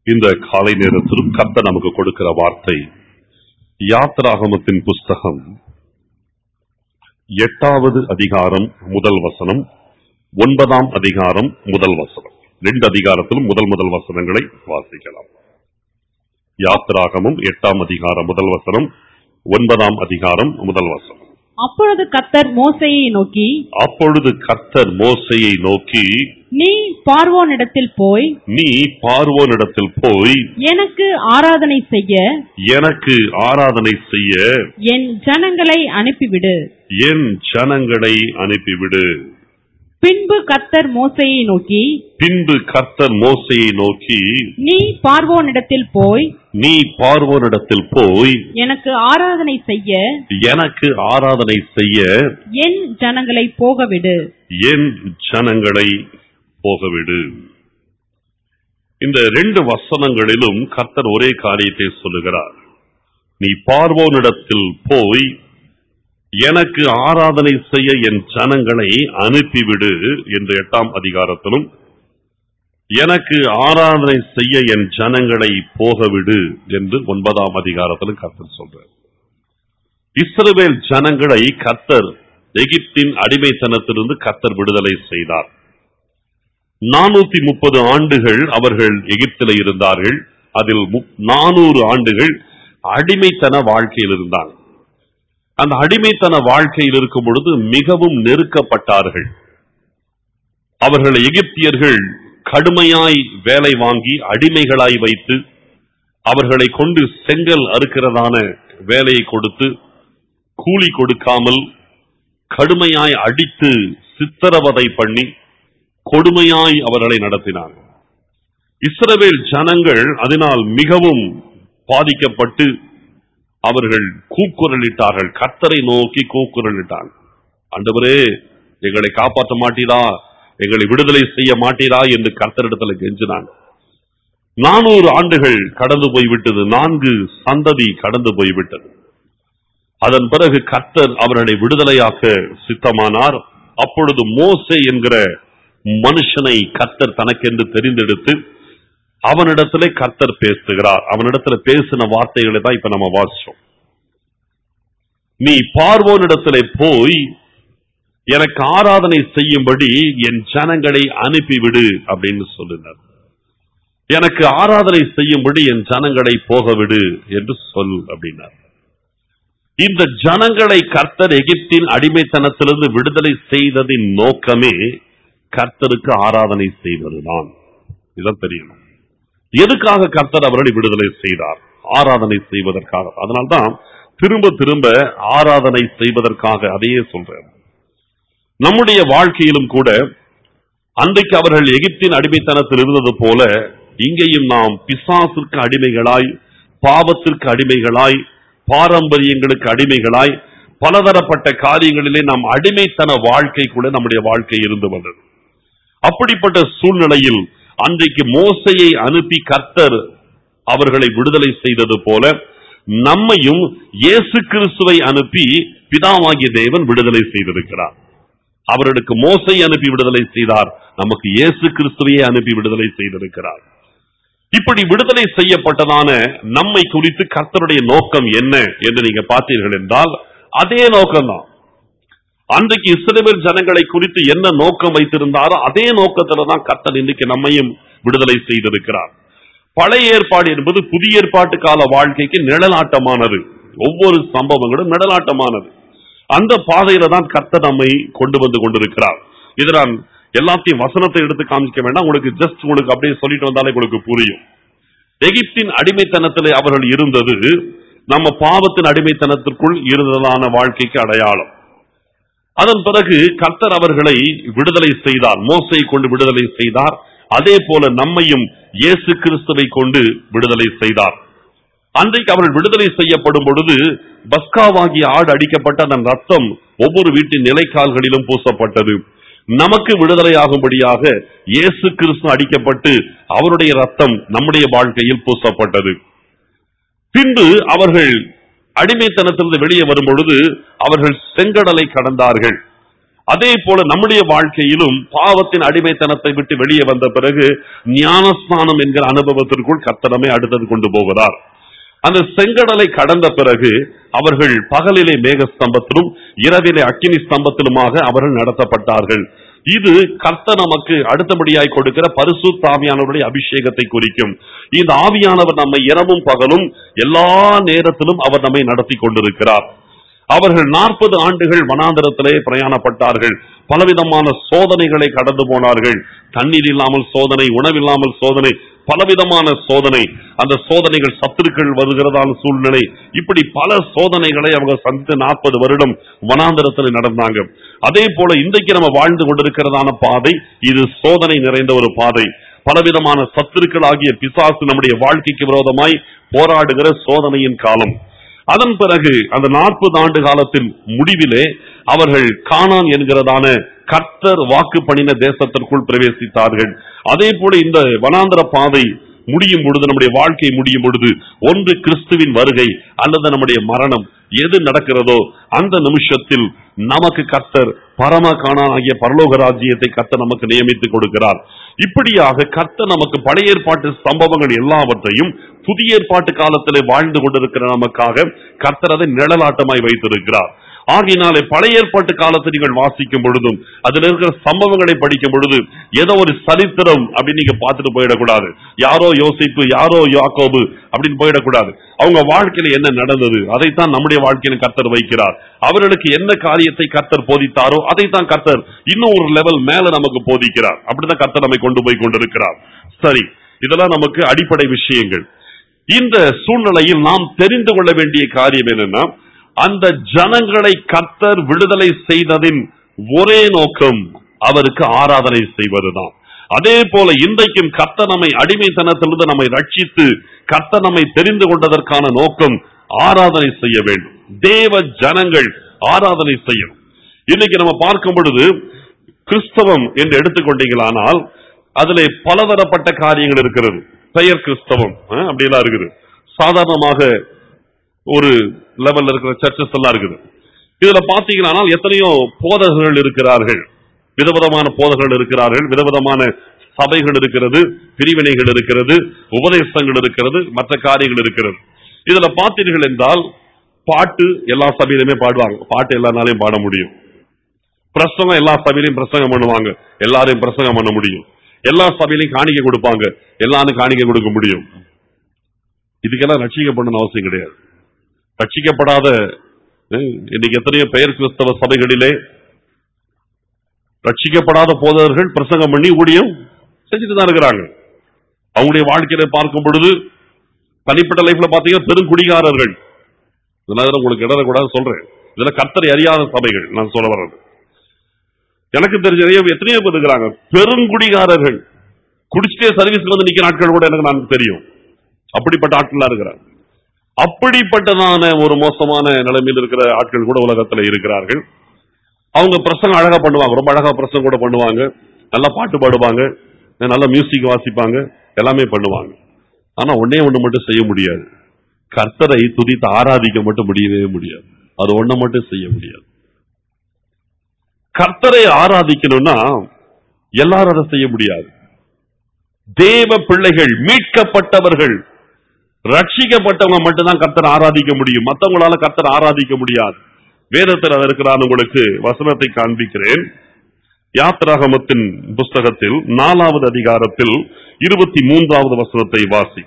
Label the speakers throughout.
Speaker 1: இந்த காலை நேரத்திலும் கர்த்தர் நமக்கு கொடுக்கிற வார்த்தை யாத்ராகமத்தின் புஸ்தகம் எட்டாவது அதிகாரம் முதல் வசனம் ஒன்பதாம் அதிகாரம் முதல் வசனம் ரெண்டு அதிகாரத்திலும் முதல் முதல் வசனங்களை வாசிக்கலாம் யாத்ராகமம் எட்டாம் அதிகாரம் முதல் வசனம் ஒன்பதாம் அதிகாரம் முதல் வசனம்
Speaker 2: அப்பொழுது கர்த்தர் மோசேயை நோக்கி
Speaker 1: அப்பொழுது கர்த்தர் மோசையை நோக்கி
Speaker 2: நீ பார்வோனிடத்தில் போய்
Speaker 1: நீ பார்வோனிடத்தில் போய்
Speaker 2: எனக்கு ஆராதனை செய்ய
Speaker 1: எனக்கு ஆராதனை செய்ய
Speaker 2: என் ஜனங்களை அனுப்பிவிடு
Speaker 1: என் ஜனங்களை அனுப்பிவிடு
Speaker 2: பின்பு கர்த்தர் மோசேயை நோக்கி
Speaker 1: பின்பு கர்த்தர் மோசையை நோக்கி
Speaker 2: நீ பார்வோனிடத்தில் போய்
Speaker 1: நீ பார்வோனிடத்தில் போய்
Speaker 2: எனக்கு ஆராதனை செய்ய
Speaker 1: எனக்கு ஆராதனை செய்ய
Speaker 2: என் ஜனங்களை போகவிடு
Speaker 1: என் ஜனங்களை போகவிடு இந்த ரெண்டு வசனங்களிலும் கர்த்தர் ஒரே காரியத்தை சொல்லுகிறார் நீ பார்வோனிடத்தில் போய் எனக்கு ஆராதனை செய்ய என் ஜனங்களை அனுப்பிவிடு என்று எட்டாம் அதிகாரத்திலும் எனக்கு ஆராதனை செய்ய என் ஜனங்களை போகவிடு என்று ஒன்பதாம் அதிகாரத்திலும் கர்த்தர் சொல்றார் இஸ்ரவேல் ஜனங்களை கர்த்தர் எகிப்தின் அடிமைத்தனத்திலிருந்து கர்த்தர் விடுதலை செய்தார் நானூத்தி முப்பது ஆண்டுகள் அவர்கள் எகிப்தில் இருந்தார்கள் அதில் நானூறு ஆண்டுகள் அடிமைத்தன வாழ்க்கையில் இருந்தாங்க அந்த அடிமைத்தன வாழ்க்கையில் இருக்கும் பொழுது மிகவும் நெருக்கப்பட்டார்கள் அவர்கள் எகிப்தியர்கள் கடுமையாய் வேலை வாங்கி அடிமைகளாய் வைத்து அவர்களை கொண்டு செங்கல் அறுக்கிறதான வேலையை கொடுத்து கூலி கொடுக்காமல் கடுமையாய் அடித்து சித்திரவதை பண்ணி கொடுமையாய் அவர்களை நடத்தினார் இஸ்ரவேல் ஜனங்கள் அதனால் மிகவும் பாதிக்கப்பட்டு அவர்கள் கூக்குரலிட்டார்கள் கர்த்தரை நோக்கி கூக்குரலிட்டார்கள் ஆண்டவரே எங்களை காப்பாற்ற மாட்டீரா எங்களை விடுதலை செய்ய மாட்டீரா என்று கர்த்தரிடத்துல கெஞ்சினாங்க நானூறு ஆண்டுகள் கடந்து போய்விட்டது நான்கு சந்ததி கடந்து போய்விட்டது அதன் பிறகு கர்த்தர் அவர்களை விடுதலையாக்க சித்தமானார் அப்பொழுது மோசே என்கிற மனுஷனை கர்த்தர் தனக்கென்று தெரிந்தெடுத்து அவனிடத்திலே கர்த்தர் பேசுகிறார் அவனிடத்துல பேசின வார்த்தைகளை தான் இப்ப நம்ம வாசிச்சோம் நீ பார்வோனிடத்திலே போய் எனக்கு ஆராதனை செய்யும்படி என் ஜனங்களை அனுப்பிவிடு அப்படின்னு சொல்லினார் எனக்கு ஆராதனை செய்யும்படி என் ஜனங்களை போகவிடு என்று சொல் அப்படின்னார் இந்த ஜனங்களை கர்த்தர் எகிப்தின் அடிமைத்தனத்திலிருந்து விடுதலை செய்ததின் நோக்கமே கர்த்தருக்கு ஆராதனை செய்வதுதான் இதான் தெரியணும் எதுக்காக கர்த்தர் அவர்களை விடுதலை செய்தார் ஆராதனை செய்வதற்காக அதனால்தான் திரும்ப திரும்ப ஆராதனை செய்வதற்காக அதையே சொல்றேன் நம்முடைய வாழ்க்கையிலும் கூட அன்றைக்கு அவர்கள் எகிப்தின் அடிமைத்தனத்தில் இருந்தது போல இங்கேயும் நாம் பிசாசிற்கு அடிமைகளாய் பாவத்திற்கு அடிமைகளாய் பாரம்பரியங்களுக்கு அடிமைகளாய் பலதரப்பட்ட காரியங்களிலே நாம் அடிமைத்தன வாழ்க்கை கூட நம்முடைய வாழ்க்கை இருந்து வந்தது அப்படிப்பட்ட சூழ்நிலையில் அன்றைக்கு மோசையை அனுப்பி கர்த்தர் அவர்களை விடுதலை செய்தது போல நம்மையும் இயேசு கிறிஸ்துவை அனுப்பி பிதாவாகிய தேவன் விடுதலை செய்திருக்கிறார் அவர்களுக்கு மோசை அனுப்பி விடுதலை செய்தார் நமக்கு இயேசு கிறிஸ்துவையே அனுப்பி விடுதலை செய்திருக்கிறார் இப்படி விடுதலை செய்யப்பட்டதான நம்மை குறித்து கர்த்தருடைய நோக்கம் என்ன என்று நீங்க பார்த்தீர்கள் என்றால் அதே நோக்கம்தான் அன்றைக்கு இஸ்ரேல் ஜனங்களை குறித்து என்ன நோக்கம் வைத்திருந்தாரோ அதே நோக்கத்துல தான் கர்த்தர் இன்னைக்கு நம்மையும் விடுதலை செய்திருக்கிறார் பழைய ஏற்பாடு என்பது புதிய ஏற்பாட்டு கால வாழ்க்கைக்கு நிழலாட்டமானது ஒவ்வொரு சம்பவங்களும் நிழலாட்டமானது அந்த பாதையில தான் கர்த்தர் நம்மை கொண்டு வந்து கொண்டிருக்கிறார் இதை நான் எல்லாத்தையும் வசனத்தை எடுத்து காமிக்க வேண்டாம் உங்களுக்கு ஜஸ்ட் உங்களுக்கு அப்படியே சொல்லிட்டு வந்தாலே உங்களுக்கு புரியும் எகிப்தின் அடிமைத்தனத்திலே அவர்கள் இருந்தது நம்ம பாவத்தின் அடிமைத்தனத்திற்குள் இருந்ததான வாழ்க்கைக்கு அடையாளம் அதன் பிறகு கர்த்தர் அவர்களை விடுதலை செய்தார் மோசை கொண்டு விடுதலை செய்தார் அதே போல நம்மையும் இயேசு கிறிஸ்துவை கொண்டு விடுதலை செய்தார் அன்றைக்கு அவர்கள் விடுதலை செய்யப்படும் பொழுது பஸ்காவாகிய ஆடு அடிக்கப்பட்ட அதன் ரத்தம் ஒவ்வொரு வீட்டின் நிலைக்கால்களிலும் பூசப்பட்டது நமக்கு விடுதலையாகும்படியாக இயேசு கிறிஸ்து அடிக்கப்பட்டு அவருடைய ரத்தம் நம்முடைய வாழ்க்கையில் பூசப்பட்டது பின்பு அவர்கள் அடிமைத்தனத்திலிருந்து வெளியே வரும் பொழுது அவர்கள் செங்கடலை கடந்தார்கள் அதே போல நம்முடைய வாழ்க்கையிலும் பாவத்தின் அடிமைத்தனத்தை விட்டு வெளியே வந்த பிறகு ஞானஸ்நானம் என்கிற அனுபவத்திற்குள் கர்த்தரமே அடுத்தது கொண்டு போகிறார் அந்த செங்கடலை கடந்த பிறகு அவர்கள் பகலிலே மேக ஸ்தம்பத்திலும் இரவிலே அக்கினி ஸ்தம்பத்திலுமாக அவர்கள் நடத்தப்பட்டார்கள் இது கர்த்தர் நமக்கு அடுத்தபடியாய் கொடுக்கிற பரிசுத்த ஆவியானவருடைய அபிஷேகத்தை குறிக்கும் இந்த ஆவியானவர் நம்மை இரவும் பகலும் எல்லா நேரத்திலும் அவர் நம்மை நடத்தி கொண்டிருக்கிறார் அவர்கள் நாற்பது ஆண்டுகள் வனாந்தரத்திலே பிரயாணப்பட்டார்கள் பலவிதமான சோதனைகளை கடந்து போனார்கள் தண்ணீர் இல்லாமல் சோதனை உணவில்லாமல் சோதனை பலவிதமான சோதனை அந்த சோதனைகள் சத்துருக்கள் வருகிறதான சூழ்நிலை இப்படி பல சோதனைகளை அவங்க சந்தித்து நாற்பது வருடம் வனாந்தரத்தில் நடந்தாங்க அதே போல இன்றைக்கு நம்ம வாழ்ந்து கொண்டிருக்கிறதான பாதை இது சோதனை நிறைந்த ஒரு பாதை பலவிதமான சத்துருக்கள் ஆகிய பிசாசு நம்முடைய வாழ்க்கைக்கு விரோதமாய் போராடுகிற சோதனையின் காலம் அதன் பிறகு அந்த நாற்பது ஆண்டு காலத்தின் முடிவிலே அவர்கள் கானான் என்கிறதான கர்த்தர் வாக்கு பண்ணின தேசத்திற்குள் பிரவேசித்தார்கள் அதே போல இந்த வனாந்தர பாதை முடியும் பொழுது நம்முடைய வாழ்க்கை முடியும் பொழுது ஒன்று கிறிஸ்துவின் வருகை அல்லது நம்முடைய மரணம் எது நடக்கிறதோ அந்த நிமிஷத்தில் நமக்கு கர்த்தர் பரம காணான் ஆகிய பரலோக ராஜ்யத்தை கர்த்தர் நமக்கு நியமித்து கொடுக்கிறார் இப்படியாக கர்த்தர் நமக்கு பழைய ஏற்பாட்டு சம்பவங்கள் எல்லாவற்றையும் புதிய ஏற்பாட்டு காலத்திலே வாழ்ந்து கொண்டிருக்கிற நமக்காக கர்த்தர் அதை நிழலாட்டமாய் வைத்திருக்கிறார் ஆகினாலே பழைய ஏற்பாட்டு காலத்தை நீங்கள் வாசிக்கும் பொழுதும் அதுல இருக்கிற சம்பவங்களை படிக்கும் பொழுது ஏதோ ஒரு சரித்திரம் அப்படின்னு நீங்க பார்த்துட்டு போயிடக்கூடாது யாரோ யோசிப்பு யாரோ யாக்கோபு அப்படின்னு போயிடக்கூடாது அவங்க வாழ்க்கையில என்ன நடந்தது அதைத்தான் நம்முடைய வாழ்க்கையில கர்த்தர் வைக்கிறார் அவர்களுக்கு என்ன காரியத்தை கர்த்தர் போதித்தாரோ அதைத்தான் கர்த்தர் இன்னும் ஒரு லெவல் மேல நமக்கு போதிக்கிறார் அப்படிதான் கர்த்தர் நம்மை கொண்டு போய் கொண்டிருக்கிறார் சரி இதெல்லாம் நமக்கு அடிப்படை விஷயங்கள் இந்த சூழ்நிலையில் நாம் தெரிந்து கொள்ள வேண்டிய காரியம் என்னன்னா அந்த ஜனங்களை கர்த்தர் விடுதலை செய்ததின் ஒரே நோக்கம் அவருக்கு ஆராதனை செய்வதுதான் அதே போல இன்றைக்கும் கர்த்தர் நம்மை அடிமைத்தனத்திலிருந்து நம்மை ரட்சித்து கர்த்தர் நம்மை தெரிந்து கொண்டதற்கான நோக்கம் ஆராதனை செய்ய வேண்டும் தேவ ஜனங்கள் ஆராதனை செய்யணும் இன்னைக்கு நம்ம பார்க்கும் பொழுது கிறிஸ்தவம் என்று எடுத்துக்கொண்டீங்களானால் அதிலே பலதரப்பட்ட காரியங்கள் இருக்கிறது பெயர் கிறிஸ்தவம் அஹ், அப்படியெல்லாம் இருக்குது சாதாரணமாக ஒரு லெவல்ல இருக்கிற சர்ச்சஸ் எல்லாம் இருக்குது இதுல பாத்தீங்கன்னா எத்தனையோ போதகர்கள் இருக்கிறார்கள் விதவிதமான போதகர்கள் இருக்கிறார்கள் விதவிதமான சபைகள் இருக்கிறது பிரிவினைகள் இருக்கிறது உபதேசங்கள் இருக்கிறது மற்ற காரியங்கள் இருக்கிறது இதுல பார்த்தீர்கள் என்றால் பாட்டு எல்லா சபையிலுமே பாடுவாங்க பாட்டு எல்லா நாளையும் பாட முடியும் பிரசங்கம் எல்லா சபையிலையும் பிரசங்கம் பண்ணுவாங்க எல்லாரையும் பிரசங்கம் பண்ண முடியும் எல்லா சபையிலையும் காணிக்கை கொடுப்பாங்க எல்லாரும் காணிக்கை கொடுக்க முடியும் இதுக்கெல்லாம் ரட்சிக்கப்படணும் அவசியம் கிடையாது ரட்சிக்கப்படாத அஹ், இன்னைக்கு எத்தனையோ பெயர் கிறிஸ்தவ சபைகளிலே ரட்சிக்கப்படாத போதகர்கள் பிரசங்கம் பண்ணி ஊழியம் செஞ்சுட்டு தான் இருக்கிறாங்க அவங்களுடைய வாழ்க்கையில பார்க்கும் பொழுது தனிப்பட்ட லைஃப்ல பாத்தீங்கன்னா பெருங்குடிகாரர்கள் இதனால உங்களுக்கு இடரக்கூடாது சொல்றேன் இதுல கர்த்தரை அறியாத சபைகள் நான் சொல்ல வர்றது எனக்கு தெரிஞ்சதையோ எத்தனையோ பேர் இருக்கிறாங்க பெருங்குடிகாரர்கள் குடிச்சிட்டே சர்வீஸ்க்கு வந்து நிக்கிற ஆட்கள் கூட எனக்கு நான் தெரியும் அப்படிப்பட்ட ஆட்கள் இருக்கிறாங்க அப்படிப்பட்டதான ஒரு மோசமான நிலைமையில் இருக்கிற ஆட்கள் கூட உலகத்துல இருக்கிறார்கள் அவங்க பிரசங்கம் அழகா பண்ணுவாங்க ரொம்ப அழகா பிரசங்கம் கூட பண்ணுவாங்க நல்லா பாட்டு பாடுவாங்க நல்ல மியூசிக் வாசிப்பாங்க எல்லாமே பண்ணுவாங்க ஆனா ஒண்ணே ஒண்ணு மட்டும் செய்ய முடியாது கர்த்தரை துதித்து ஆராதிக்க மட்டும் முடியவே முடியாது அது ஒண்ணு மட்டும் செய்ய முடியாது கர்த்தரை ஆராதிக்கணும்னா எல்லாரும் அதை செய்ய முடியாது தேவ பிள்ளைகள் மீட்கப்பட்டவர்கள் ரட்சிக்கப்பட்டவங்க மட்டும்தான் கர்த்தர் ஆராதிக்க முடியும் மத்தவங்களால கர்த்தர் ஆராதிக்க முடியாது வேதத்தில் அது இருக்கிறான் உங்களுக்கு வசனத்தை காண்பிக்கிறேன் யாத்ராகமத்தின் புஸ்தகத்தில் நாலாவது அதிகாரத்தில் இருபத்தி மூன்றாவது வசனத்தை வாசி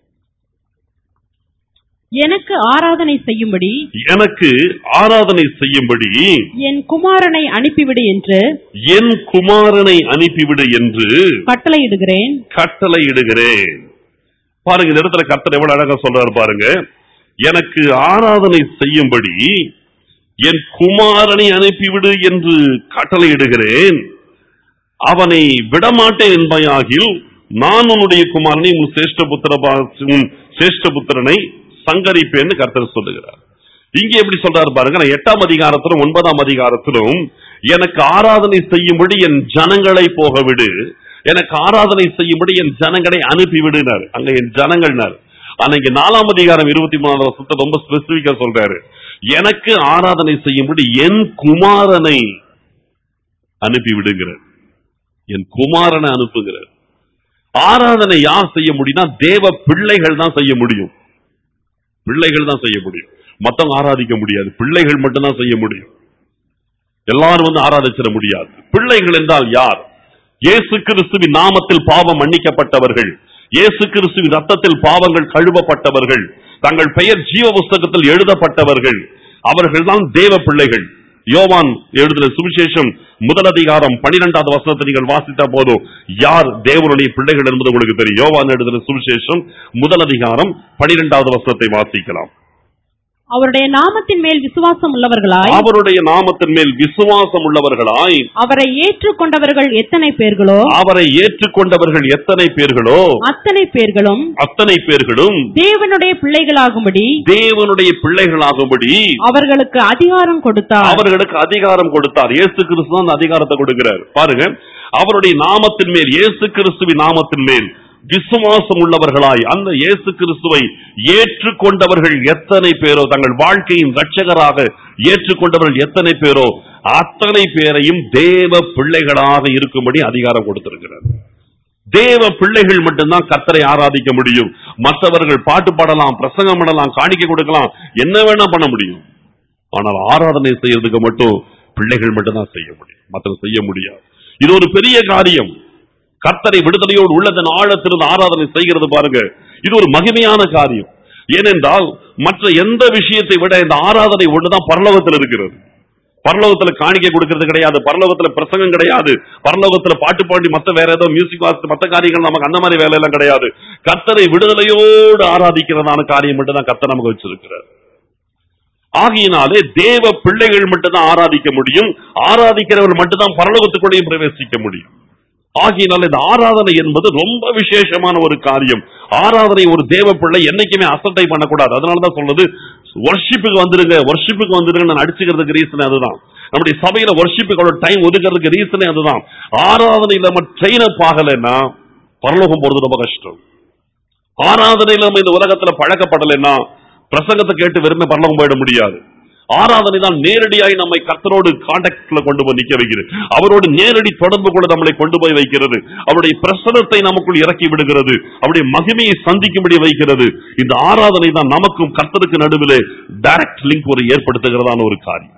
Speaker 2: எனக்கு ஆராதனை செய்யும்படி
Speaker 1: எனக்கு ஆராதனை செய்யும்படி
Speaker 2: என் குமாரனை அனுப்பிவிடு என்று
Speaker 1: என் குமாரனை அனுப்பிவிடு என்று
Speaker 2: கட்டளையிடுகிறேன்
Speaker 1: கட்டளையிடுகிறேன் பாருங்க இந்த இடத்துல கர்த்தர் எவ்வளவு அழகா சொல்றாரு பாருங்க எனக்கு ஆராதனை செய்யும்படி என் குமாரனை அனுப்பிவிடு என்று கட்டளையிடுகிறேன் அவனை விடமாட்டேன் என்பாயாகில் நான் உன்னுடைய குமாரனை உன் சேஷ்ட புத்திர உன் சேஷ்ட புத்திரனை சங்கரிப்பேன்னு கர்த்தர் சொல்லுகிறார் இங்க எப்படி சொல்றாரு பாருங்க நான் எட்டாம் அதிகாரத்திலும் ஒன்பதாம் அதிகாரத்திலும் எனக்கு ஆராதனை செய்யும்படி என் ஜனங்களை போக விடு எனக்கு ஆராதனை செய்யும்படி என் ஜனங்களை அனுப்பி விடுனார் அங்க என் ஜனங்கள்னார் ஆனா இங்க நாலாம் அதிகாரம் இருபத்தி மூணாவது வருஷத்தை ரொம்ப ஸ்பெசிபிக்கா சொல்றாரு எனக்கு ஆராதனை செய்யும்படி என் குமாரனை அனுப்பி விடுங்கிறார் என் குமாரனை அனுப்புகிறார் ஆராதனை யார் செய்ய முடியும்னா தேவ பிள்ளைகள் தான் செய்ய முடியும் பிள்ளைகள் தான் செய்ய முடியும் மத்தவங்க ஆராதிக்க முடியாது பிள்ளைகள் மட்டும்தான் செய்ய முடியும் எல்லாரும் வந்து ஆராதிச்சிட முடியாது பிள்ளைகள் என்றால் யார் இயேசு கிறிஸ்துவின் நாமத்தில் பாவம் மன்னிக்கப்பட்டவர்கள் இயேசு கிறிஸ்துவின் ரத்தத்தில் பாவங்கள் கழுவப்பட்டவர்கள் தங்கள் பெயர் ஜீவ புஸ்தகத்தில் எழுதப்பட்டவர்கள் அவர்கள்தான் தேவ பிள்ளைகள் யோவான் எழுதின சுவிசேஷம் முதல் அதிகாரம் பனிரெண்டாவது வசனத்தை நீங்கள் வாசித்த போதும் யார் தேவனுடைய பிள்ளைகள் என்பது உங்களுக்கு தெரியும் யோவான் எழுதின சுவிசேஷம் முதல் அதிகாரம் பனிரெண்டாவது வசனத்தை வாசிக்கலாம்
Speaker 2: அவருடைய நாமத்தின் மேல் விசுவாசம் உள்ளவர்களாய்
Speaker 1: அவருடைய நாமத்தின் மேல் விசுவாசம் உள்ளவர்களாய்
Speaker 2: அவரை ஏற்றுக்கொண்டவர்கள் எத்தனை பேர்களோ
Speaker 1: அவரை ஏற்றுக்கொண்டவர்கள் எத்தனை பேர்களோ
Speaker 2: அத்தனை பேர்களும்
Speaker 1: அத்தனை பேர்களும்
Speaker 2: தேவனுடைய பிள்ளைகளாகும்படி
Speaker 1: தேவனுடைய பிள்ளைகளாகும்படி
Speaker 2: அவர்களுக்கு அதிகாரம் கொடுத்தார்
Speaker 1: அவர்களுக்கு அதிகாரம் கொடுத்தார் இயேசு கிறிஸ்து தான் அந்த அதிகாரத்தை கொடுக்கிறார் பாருங்க அவருடைய நாமத்தின் மேல் இயேசு கிறிஸ்துவின் நாமத்தின் மேல் விசுவாசம் உள்ளவர்களாய் அந்த இயேசு கிறிஸ்துவை ஏற்றுக்கொண்டவர்கள் எத்தனை பேரோ தங்கள் வாழ்க்கையின் ரட்சகராக ஏற்றுக்கொண்டவர்கள் எத்தனை பேரோ அத்தனை பேரையும் தேவ பிள்ளைகளாக இருக்கும்படி அதிகாரம் கொடுத்திருக்கிறார் தேவ பிள்ளைகள் மட்டும்தான் கர்த்தரை ஆராதிக்க முடியும் மற்றவர்கள் பாட்டு பாடலாம் பிரசங்கம் பண்ணலாம் காணிக்கை கொடுக்கலாம் என்ன வேணா பண்ண முடியும் ஆனால் ஆராதனை செய்யறதுக்கு மட்டும் பிள்ளைகள் மட்டும்தான் செய்ய முடியும் மற்றவங்க செய்ய முடியாது இது ஒரு பெரிய காரியம் கர்த்தரை விடுதலையோடு உள்ளதன் ஆழத்திலிருந்து ஆராதனை செய்கிறது பாருங்க இது ஒரு மகிமையான காரியம் ஏனென்றால் மற்ற எந்த விஷயத்தை விட இந்த ஆராதனை ஒண்ணுதான் பரலோகத்தில் இருக்கிறது பரலோகத்துல காணிக்கை கொடுக்கிறது கிடையாது பரலோகத்துல பிரசங்கம் கிடையாது பரலோகத்துல பாட்டு பாடி மத்த வேற ஏதோ மியூசிக் வாசித்து மத்த காரியங்கள் நமக்கு அந்த மாதிரி வேலை எல்லாம் கிடையாது கர்த்தரை விடுதலையோடு ஆராதிக்கிறதான காரியம் மட்டும் தான் கர்த்தர் நமக்கு வச்சிருக்கிறார் ஆகையினாலே தேவ பிள்ளைகள் மட்டும்தான் ஆராதிக்க முடியும் ஆராதிக்கிறவர்கள் மட்டும்தான் பரலோகத்துக்குள்ளேயும் பிரவேசிக்க முடியும் ஆகையினால் இந்த ஆராதனை என்பது ரொம்ப விசேஷமான ஒரு காரியம் ஆராதனை ஒரு தேவ பிள்ளை என்னைக்குமே அசட்டை பண்ணக்கூடாது அதனாலதான் சொல்றது வர்ஷிப்புக்கு வந்துருங்க வர்ஷிப்புக்கு வந்துருங்க நான் அடிச்சுக்கிறதுக்கு ரீசன் அதுதான் நம்முடைய சபையில வர்ஷிப்புக்கு டைம் ஒதுக்கிறதுக்கு ரீசனே அதுதான் ஆராதனையில நம்ம ட்ரெயின் அப் ஆகலைன்னா பரலோகம் போறது ரொம்ப கஷ்டம் ஆராதனையில நம்ம இந்த உலகத்துல பழக்கப்படலைன்னா பிரசங்கத்தை கேட்டு வெறுமை பரலோகம் போயிட முடியாது ஆராதனை தான் நேரடியாய் நம்மை கர்த்தரோடு கான்டாக்ட்ல கொண்டு போய் நிக்க வைக்கிறது அவரோடு நேரடி தொடர்பு கூட நம்மளை கொண்டு போய் வைக்கிறது அவருடைய பிரசனத்தை நமக்குள் இறக்கி விடுகிறது அவருடைய மகிமையை சந்திக்கும்படி வைக்கிறது இந்த ஆராதனை தான் நமக்கும் கர்த்தருக்கு நடுவிலே டைரக்ட் லிங்க் ஒரு ஏற்படுத்துகிறதான ஒரு காரியம்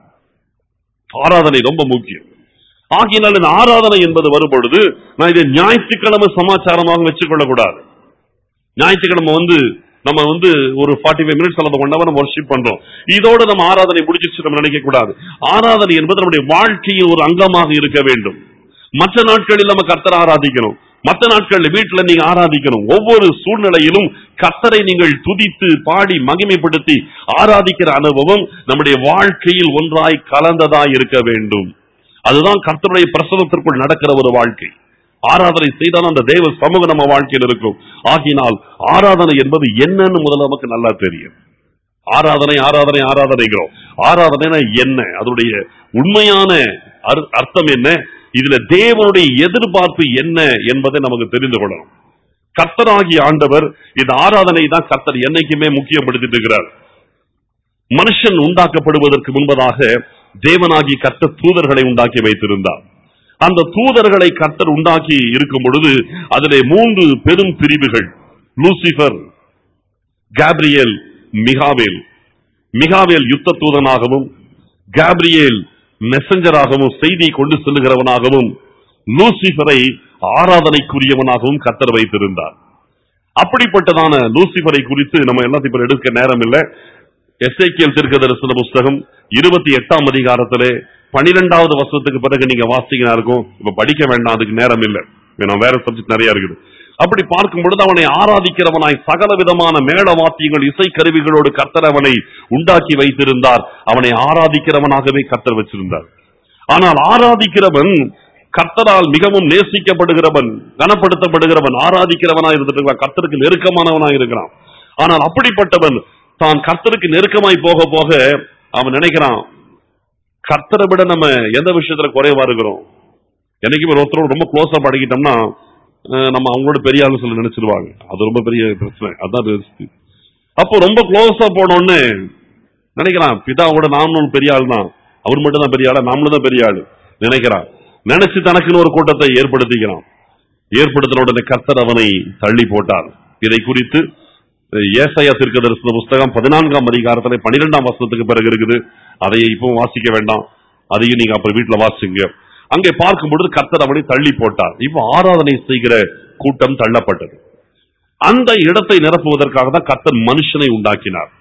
Speaker 1: ஆராதனை ரொம்ப முக்கியம் ஆகையினால் இந்த ஆராதனை என்பது வரும்பொழுது நான் இதை ஞாயிற்றுக்கிழமை சமாச்சாரமாக வச்சுக்கொள்ளக் கூடாது ஞாயிற்றுக்கிழமை வந்து நம்ம வந்து ஒரு ஃபார்ட்டி ஃபைவ் மினிட்ஸ் அல்லது ஒன் ஹவர் ஒர்ஷிப் பண்றோம் இதோட நம்ம ஆராதனை முடிஞ்சிச்சு நம்ம நினைக்க கூடாது ஆராதனை என்பது நம்முடைய வாழ்க்கையில் ஒரு அங்கமாக இருக்க வேண்டும் மற்ற நாட்களில் நம்ம கர்த்தரை ஆராதிக்கணும் மற்ற நாட்களில் வீட்டுல நீங்க ஆராதிக்கணும் ஒவ்வொரு சூழ்நிலையிலும் கர்த்தரை நீங்கள் துதித்து பாடி மகிமைப்படுத்தி ஆராதிக்கிற அனுபவம் நம்முடைய வாழ்க்கையில் ஒன்றாய் கலந்ததாய் இருக்க வேண்டும் அதுதான் கர்த்தருடைய பிரசவத்திற்குள் நடக்கிற ஒரு வாழ்க்கை ஆராதனை செய்தால் அந்த தேவ சமூகம் நம்ம வாழ்க்கையில் இருக்கும் ஆகினால் ஆராதனை என்பது என்னன்னு முதல்ல நமக்கு நல்லா தெரியும் ஆராதனை ஆராதனை ஆராதனைகிறோம் ஆராதனை என்ன அதனுடைய உண்மையான அர்- அர்த்தம் என்ன இதுல தேவனுடைய எதிர்பார்ப்பு என்ன என்பதை நமக்கு தெரிந்து கொள்ளணும் கர்த்தராகிய ஆண்டவர் இந்த ஆராதனை தான் கர்த்தர் என்னைக்குமே முக்கியப்படுத்திட்டு இருக்கிறார் மனுஷன் உண்டாக்கப்படுவதற்கு முன்பதாக தேவனாகி கர்த்தர் தூதர்களை உண்டாக்கி வைத்திருந்தார் அந்த தூதர்களை கர்த்தர் உண்டாக்கி இருக்கும் பொழுது அதிலே மூன்று பெரும் பிரிவுகள் லூசிபர் கேப்ரியேல் மிகாவேல் மிகாவேல் யுத்த தூதனாகவும் கேப்ரியேல் மெசஞ்சராகவும் செய்தி கொண்டு செல்லுகிறவனாகவும் லூசிபரை ஆராதனைக்குரியவனாகவும் கர்த்தர் வைத்திருந்தார் அப்படிப்பட்டதான லூசிபரை குறித்து நம்ம எல்லாத்தையும் இப்ப எடுக்க நேரம் இல்லை எஸ்ஐக்கியல் தீர்க்கதரிசன புஸ்தகம் இருபத்தி எட்டாம் அதிகாரத்திலே பனிரெண்டாவது வருஷத்துக்கு பிறகு நீங்க வாசிக்கிறா இருக்கும் இப்ப படிக்க வேண்டாம் அதுக்கு நேரம் இல்லை ஏன்னா வேற சப்ஜெக்ட் நிறைய இருக்குது அப்படி பார்க்கும் பொழுது அவனை ஆராதிக்கிறவனாய் சகல விதமான மேள வாத்தியங்கள் இசை கருவிகளோடு கர்த்தர் அவனை உண்டாக்கி வைத்திருந்தார் அவனை ஆராதிக்கிறவனாகவே கர்த்தர் வச்சிருந்தார் ஆனால் ஆராதிக்கிறவன் கர்த்தரால் மிகவும் நேசிக்கப்படுகிறவன் கனப்படுத்தப்படுகிறவன் ஆராதிக்கிறவனாய் இருந்துட்டு இருக்கிறான். கர்த்தருக்கு நெருக்கமானவனாய் இருக்கிறான் ஆனால் அப்படிப்பட்டவன் தான் கர்த்தருக்கு நெருக்கமாய் போக போக அவன் நினைக்கிறான் கர்த்தரை விட நம்ம எந்த விஷயத்துல குறைவா இருக்கிறோம் என்னைக்குமே ஒருத்தரோட ரொம்ப க்ளோஸா பழகிட்டோம்னா அஹ், நம்ம அவங்களோட பெரிய ஆளு சொல்லி நினைச்சிருவாங்க அது ரொம்ப பெரிய பிரச்சனை அதான் risk. அப்போ ரொம்ப க்ளோஸா போனோன்னு நினைக்கிறான் பிதாவோட நாமளும் பெரிய ஆள் தான் அவர் மட்டும் தான் பெரிய ஆளா நாமளும் தான் பெரிய ஆளு நினைக்கிறான் நினைச்சு தனக்குன்னு ஒரு கூட்டத்தை ஏற்படுத்திக்கிறான் ஏற்படுத்தின உடனே கர்த்தர் அவனை தள்ளி போட்டார் இதை குறித்து ஏசாயா தீர்க்கதரிசன புஸ்தகம் பதினான்காம் அதிகாரத்துல பனிரெண்டாம் வசனத்துக்கு பிறகு இருக்குது அதை இப்போ வாசிக்க வேண்டாம் அதையும் நீங்க அப்புறம் வீட்டுல வாசிங்க அங்கே பார்க்கும் பொழுது கர்த்தர் அவனை தள்ளி போட்டார் இப்போ ஆராதனை செய்கிற கூட்டம் தள்ளப்பட்டது அந்த இடத்தை நிரப்புவதற்காக தான் கர்த்தர் மனுஷனை உண்டாக்கினார்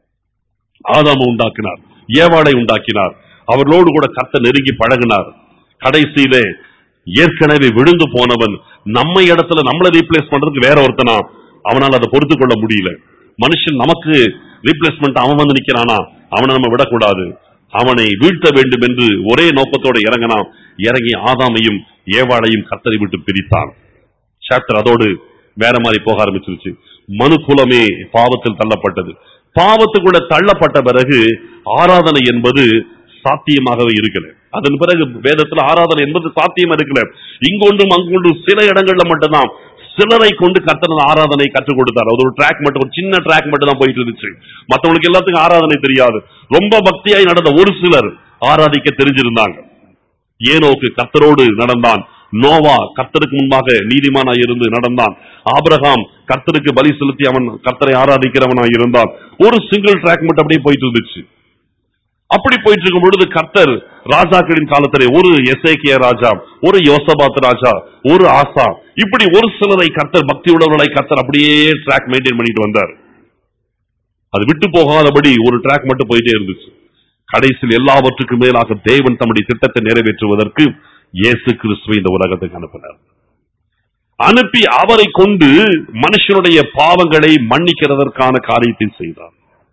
Speaker 1: ஆதாம உண்டாக்கினார் ஏவாளை உண்டாக்கினார் அவர்களோடு கூட கர்த்தர் நெருங்கி பழகினார் கடைசியிலே ஏற்கனவே விழுந்து போனவன் நம்ம இடத்துல நம்மளை ரீப்ளேஸ் பண்றதுக்கு வேற ஒருத்தனா அவனால் அதை பொறுத்து கொள்ள முடியல மனுஷன் நமக்கு ரீப்ளேஸ்மெண்ட் அவன் வந்து நிக்கிறானா அவனை நம்ம விடக்கூடாது அவனை வீழ்த்த வேண்டும் என்று ஒரே நோக்கத்தோடு இறங்கினான் இறங்கி ஆதாமையும் ஏவாளையும் கத்தரி விட்டு பிரித்தான் சாப்டர் அதோடு வேற மாதிரி போக ஆரம்பிச்சிருச்சு மனு குலமே பாவத்தில் தள்ளப்பட்டது பாவத்துக்குள்ள தள்ளப்பட்ட பிறகு ஆராதனை என்பது சாத்தியமாகவே இருக்கல அதன் பிறகு வேதத்துல ஆராதனை என்பது சாத்தியம் இருக்கல இங்கொன்றும் அங்கொன்றும் சில இடங்கள்ல மட்டும்தான் சிலரை கொண்டு கர்த்தர் ஆராதனை கற்றுக் கொடுத்தார் அது ஒரு ட்ராக் மட்டும் ஒரு சின்ன ட்ராக் மட்டும் தான் போயிட்டு இருந்துச்சு மத்தவங்களுக்கு எல்லாத்துக்கும் ஆராதனை தெரியாது ரொம்ப பக்தியாய் நடந்த ஒரு சிலர் ஆராதிக்க தெரிஞ்சிருந்தாங்க ஏனோக்கு கர்த்தரோடு நடந்தான் நோவா கர்த்தருக்கு முன்பாக நீதிமானாய் இருந்து நடந்தான் ஆபிரகாம் கர்த்தருக்கு பலி செலுத்தி அவன் கர்த்தரை ஆராதிக்கிறவனாய் இருந்தான் ஒரு சிங்கிள் ட்ராக் மட்டும் அப்படியே போயிட்டு இருந்துச்சு அப்படி போயிட்டு இருக்கும் பொழுது கர்த்தர் ராஜாக்களின் காலத்திலே ஒரு எசேக்கிய ராஜா ஒரு யோசபாத் ராஜா ஒரு ஆசா இப்படி ஒரு சிலரை கர்த்தர் பக்தி உள்ளவர்களை கர்த்தர் அப்படியே ட்ராக் மெயின்டைன் பண்ணிட்டு வந்தார் அது விட்டு போகாதபடி ஒரு ட்ராக் மட்டும் போயிட்டே இருந்துச்சு கடைசியில் எல்லாவற்றுக்கும் மேலாக தேவன் தம்முடைய திட்டத்தை நிறைவேற்றுவதற்கு இயேசு கிறிஸ்துவை இந்த உலகத்துக்கு அனுப்பினார் அனுப்பி அவரை கொண்டு மனுஷனுடைய பாவங்களை மன்னிக்கிறதற்கான காரியத்தை செய்தார்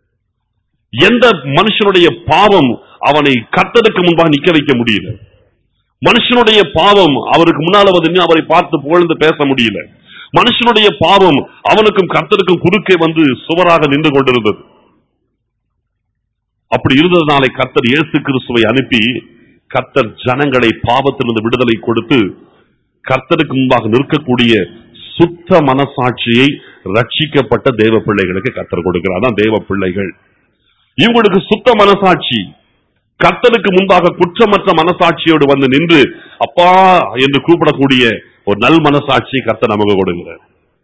Speaker 1: எந்த மனுஷனுடைய பாவம் அவனை கர்த்தருக்கு முன்பாக நிக்க வைக்க முடியல மனுஷனுடைய பாவம் அவருக்கு முன்னால வந்து நின்னு அவரை பார்த்து புகழ்ந்து பேச முடியல மனுஷனுடைய பாவம் அவனுக்கும் கர்த்தருக்கும் குறுக்கே வந்து சுவராக நின்று கொண்டிருந்தது அப்படி இருந்ததுனாலே கர்த்தர் இயேசு கிறிஸ்துவை அனுப்பி கர்த்தர் ஜனங்களை பாவத்திலிருந்து விடுதலை கொடுத்து கர்த்தருக்கு முன்பாக நிற்கக்கூடிய சுத்த மனசாட்சியை ரட்சிக்கப்பட்ட தேவ பிள்ளைகளுக்கு கர்த்தர் கொடுக்கிறார் அதான் தேவ பிள்ளைகள் இவங்களுக்கு சுத்த மனசாட்சி கர்த்தனுக்கு முன்பாக குற்றமற்ற மனசாட்சியோடு வந்து நின்று அப்பா என்று கூப்பிடக்கூடிய ஒரு நல் மனசாட்சியை கர்த்தர் நமக்கு கொடுக்கிறார்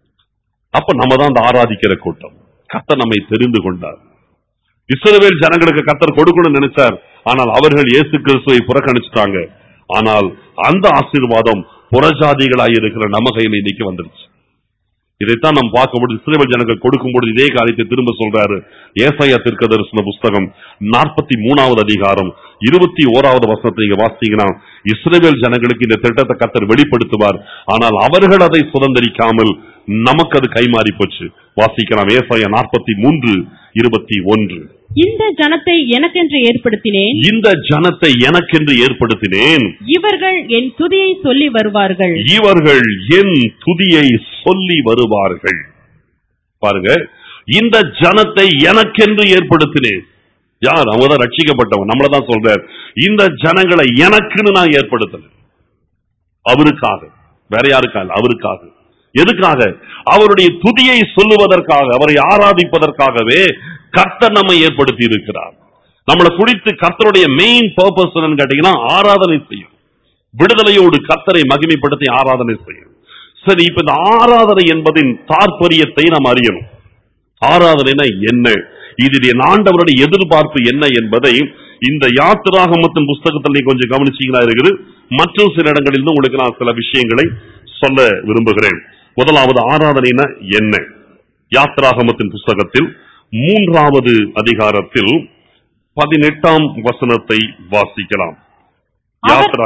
Speaker 1: அப்ப நம்ம தான் அந்த ஆராதிக்கிற கூட்டம் கர்த்தர் நம்மை தெரிந்து கொண்டார் இஸ்ரவேல் ஜனங்களுக்கு கர்த்தர் கொடுக்கணும்னு நினைச்சார் ஆனால் அவர்கள் இயேசு கிறிஸ்துவை புறக்கணிச்சிட்டாங்க ஆனால் அந்த ஆசீர்வாதம் புறஜாதிகளாய் இருக்கிற நம்ம கையில இன்னைக்கு வந்துருச்சு இதைத்தான் நாம் பார்க்கும்போது இஸ்ரேல் ஜனங்கள் கொடுக்கும்போது இதே காரியத்தை திரும்ப சொல்றாரு ஏசாயா தீர்க்க தரிசன புஸ்தகம் நாற்பத்தி மூணாவது அதிகாரம் இருபத்தி ஓராவது வசனத்தை நீங்க வாசித்தீங்கன்னா இஸ்ரேல் ஜனங்களுக்கு இந்த திட்டத்தை கத்தர் வெளிப்படுத்துவார் ஆனால் அவர்கள் அதை சுதந்திரிக்காமல் நமக்கு அது கைமாறி போச்சு வாசிக்கலாம் ஏசாயா நாற்பத்தி மூன்று இருபத்தி ஒன்று
Speaker 2: இந்த ஜனத்தை எனக்கென்று ஏற்படுத்தினேன்
Speaker 1: இந்த ஜனத்தை எனக்கென்று ஏற்படுத்தினேன்
Speaker 2: இவர்கள் என் துதியை சொல்லி வருவார்கள்
Speaker 1: இவர்கள் என் துதியை சொல்லி வருவார்கள் பாருங்க இந்த ஜனத்தை எனக்கென்று ஏற்படுத்தினேன் யார் அவங்க தான் ரட்சிக்கப்பட்டவன் நம்மள தான் சொல்றார் இந்த ஜனங்களை எனக்குன்னு நான் ஏற்படுத்தினேன் அவருக்காக வேற யாருக்காக அவருக்காக எதுக்காக அவருடைய துதியை சொல்லுவதற்காக அவரை ஆராதிப்பதற்காகவே கர்த்தர் நம்மை ஏற்படுத்தி இருக்கிறார் நம்மளை குறித்து கர்த்தருடைய மெயின் பர்பஸ் என்னன்னு கேட்டீங்கன்னா ஆராதனை செய்யும் விடுதலையோடு கர்த்தரை மகிமைப்படுத்தி ஆராதனை செய்யும் சரி இப்ப இந்த ஆராதனை என்பதின் தாற்பயத்தை நாம் அறியணும் ஆராதனைனா என்ன இதில் என் ஆண்டவருடைய எதிர்பார்ப்பு என்ன என்பதை இந்த யாத்திராகமத்தின் புஸ்தகத்தில் நீ கொஞ்சம் கவனிச்சீங்களா இருக்குது மற்றும் சில இடங்களில் உங்களுக்கு நான் சில விஷயங்களை சொல்ல விரும்புகிறேன் முதலாவது ஆராதனைனா என்ன யாத்திராகமத்தின் புஸ்தகத்தில் மூன்றாவது அதிகாரத்தில் பதினெட்டாம் வசனத்தை வாசிக்கலாம் யாத்ரா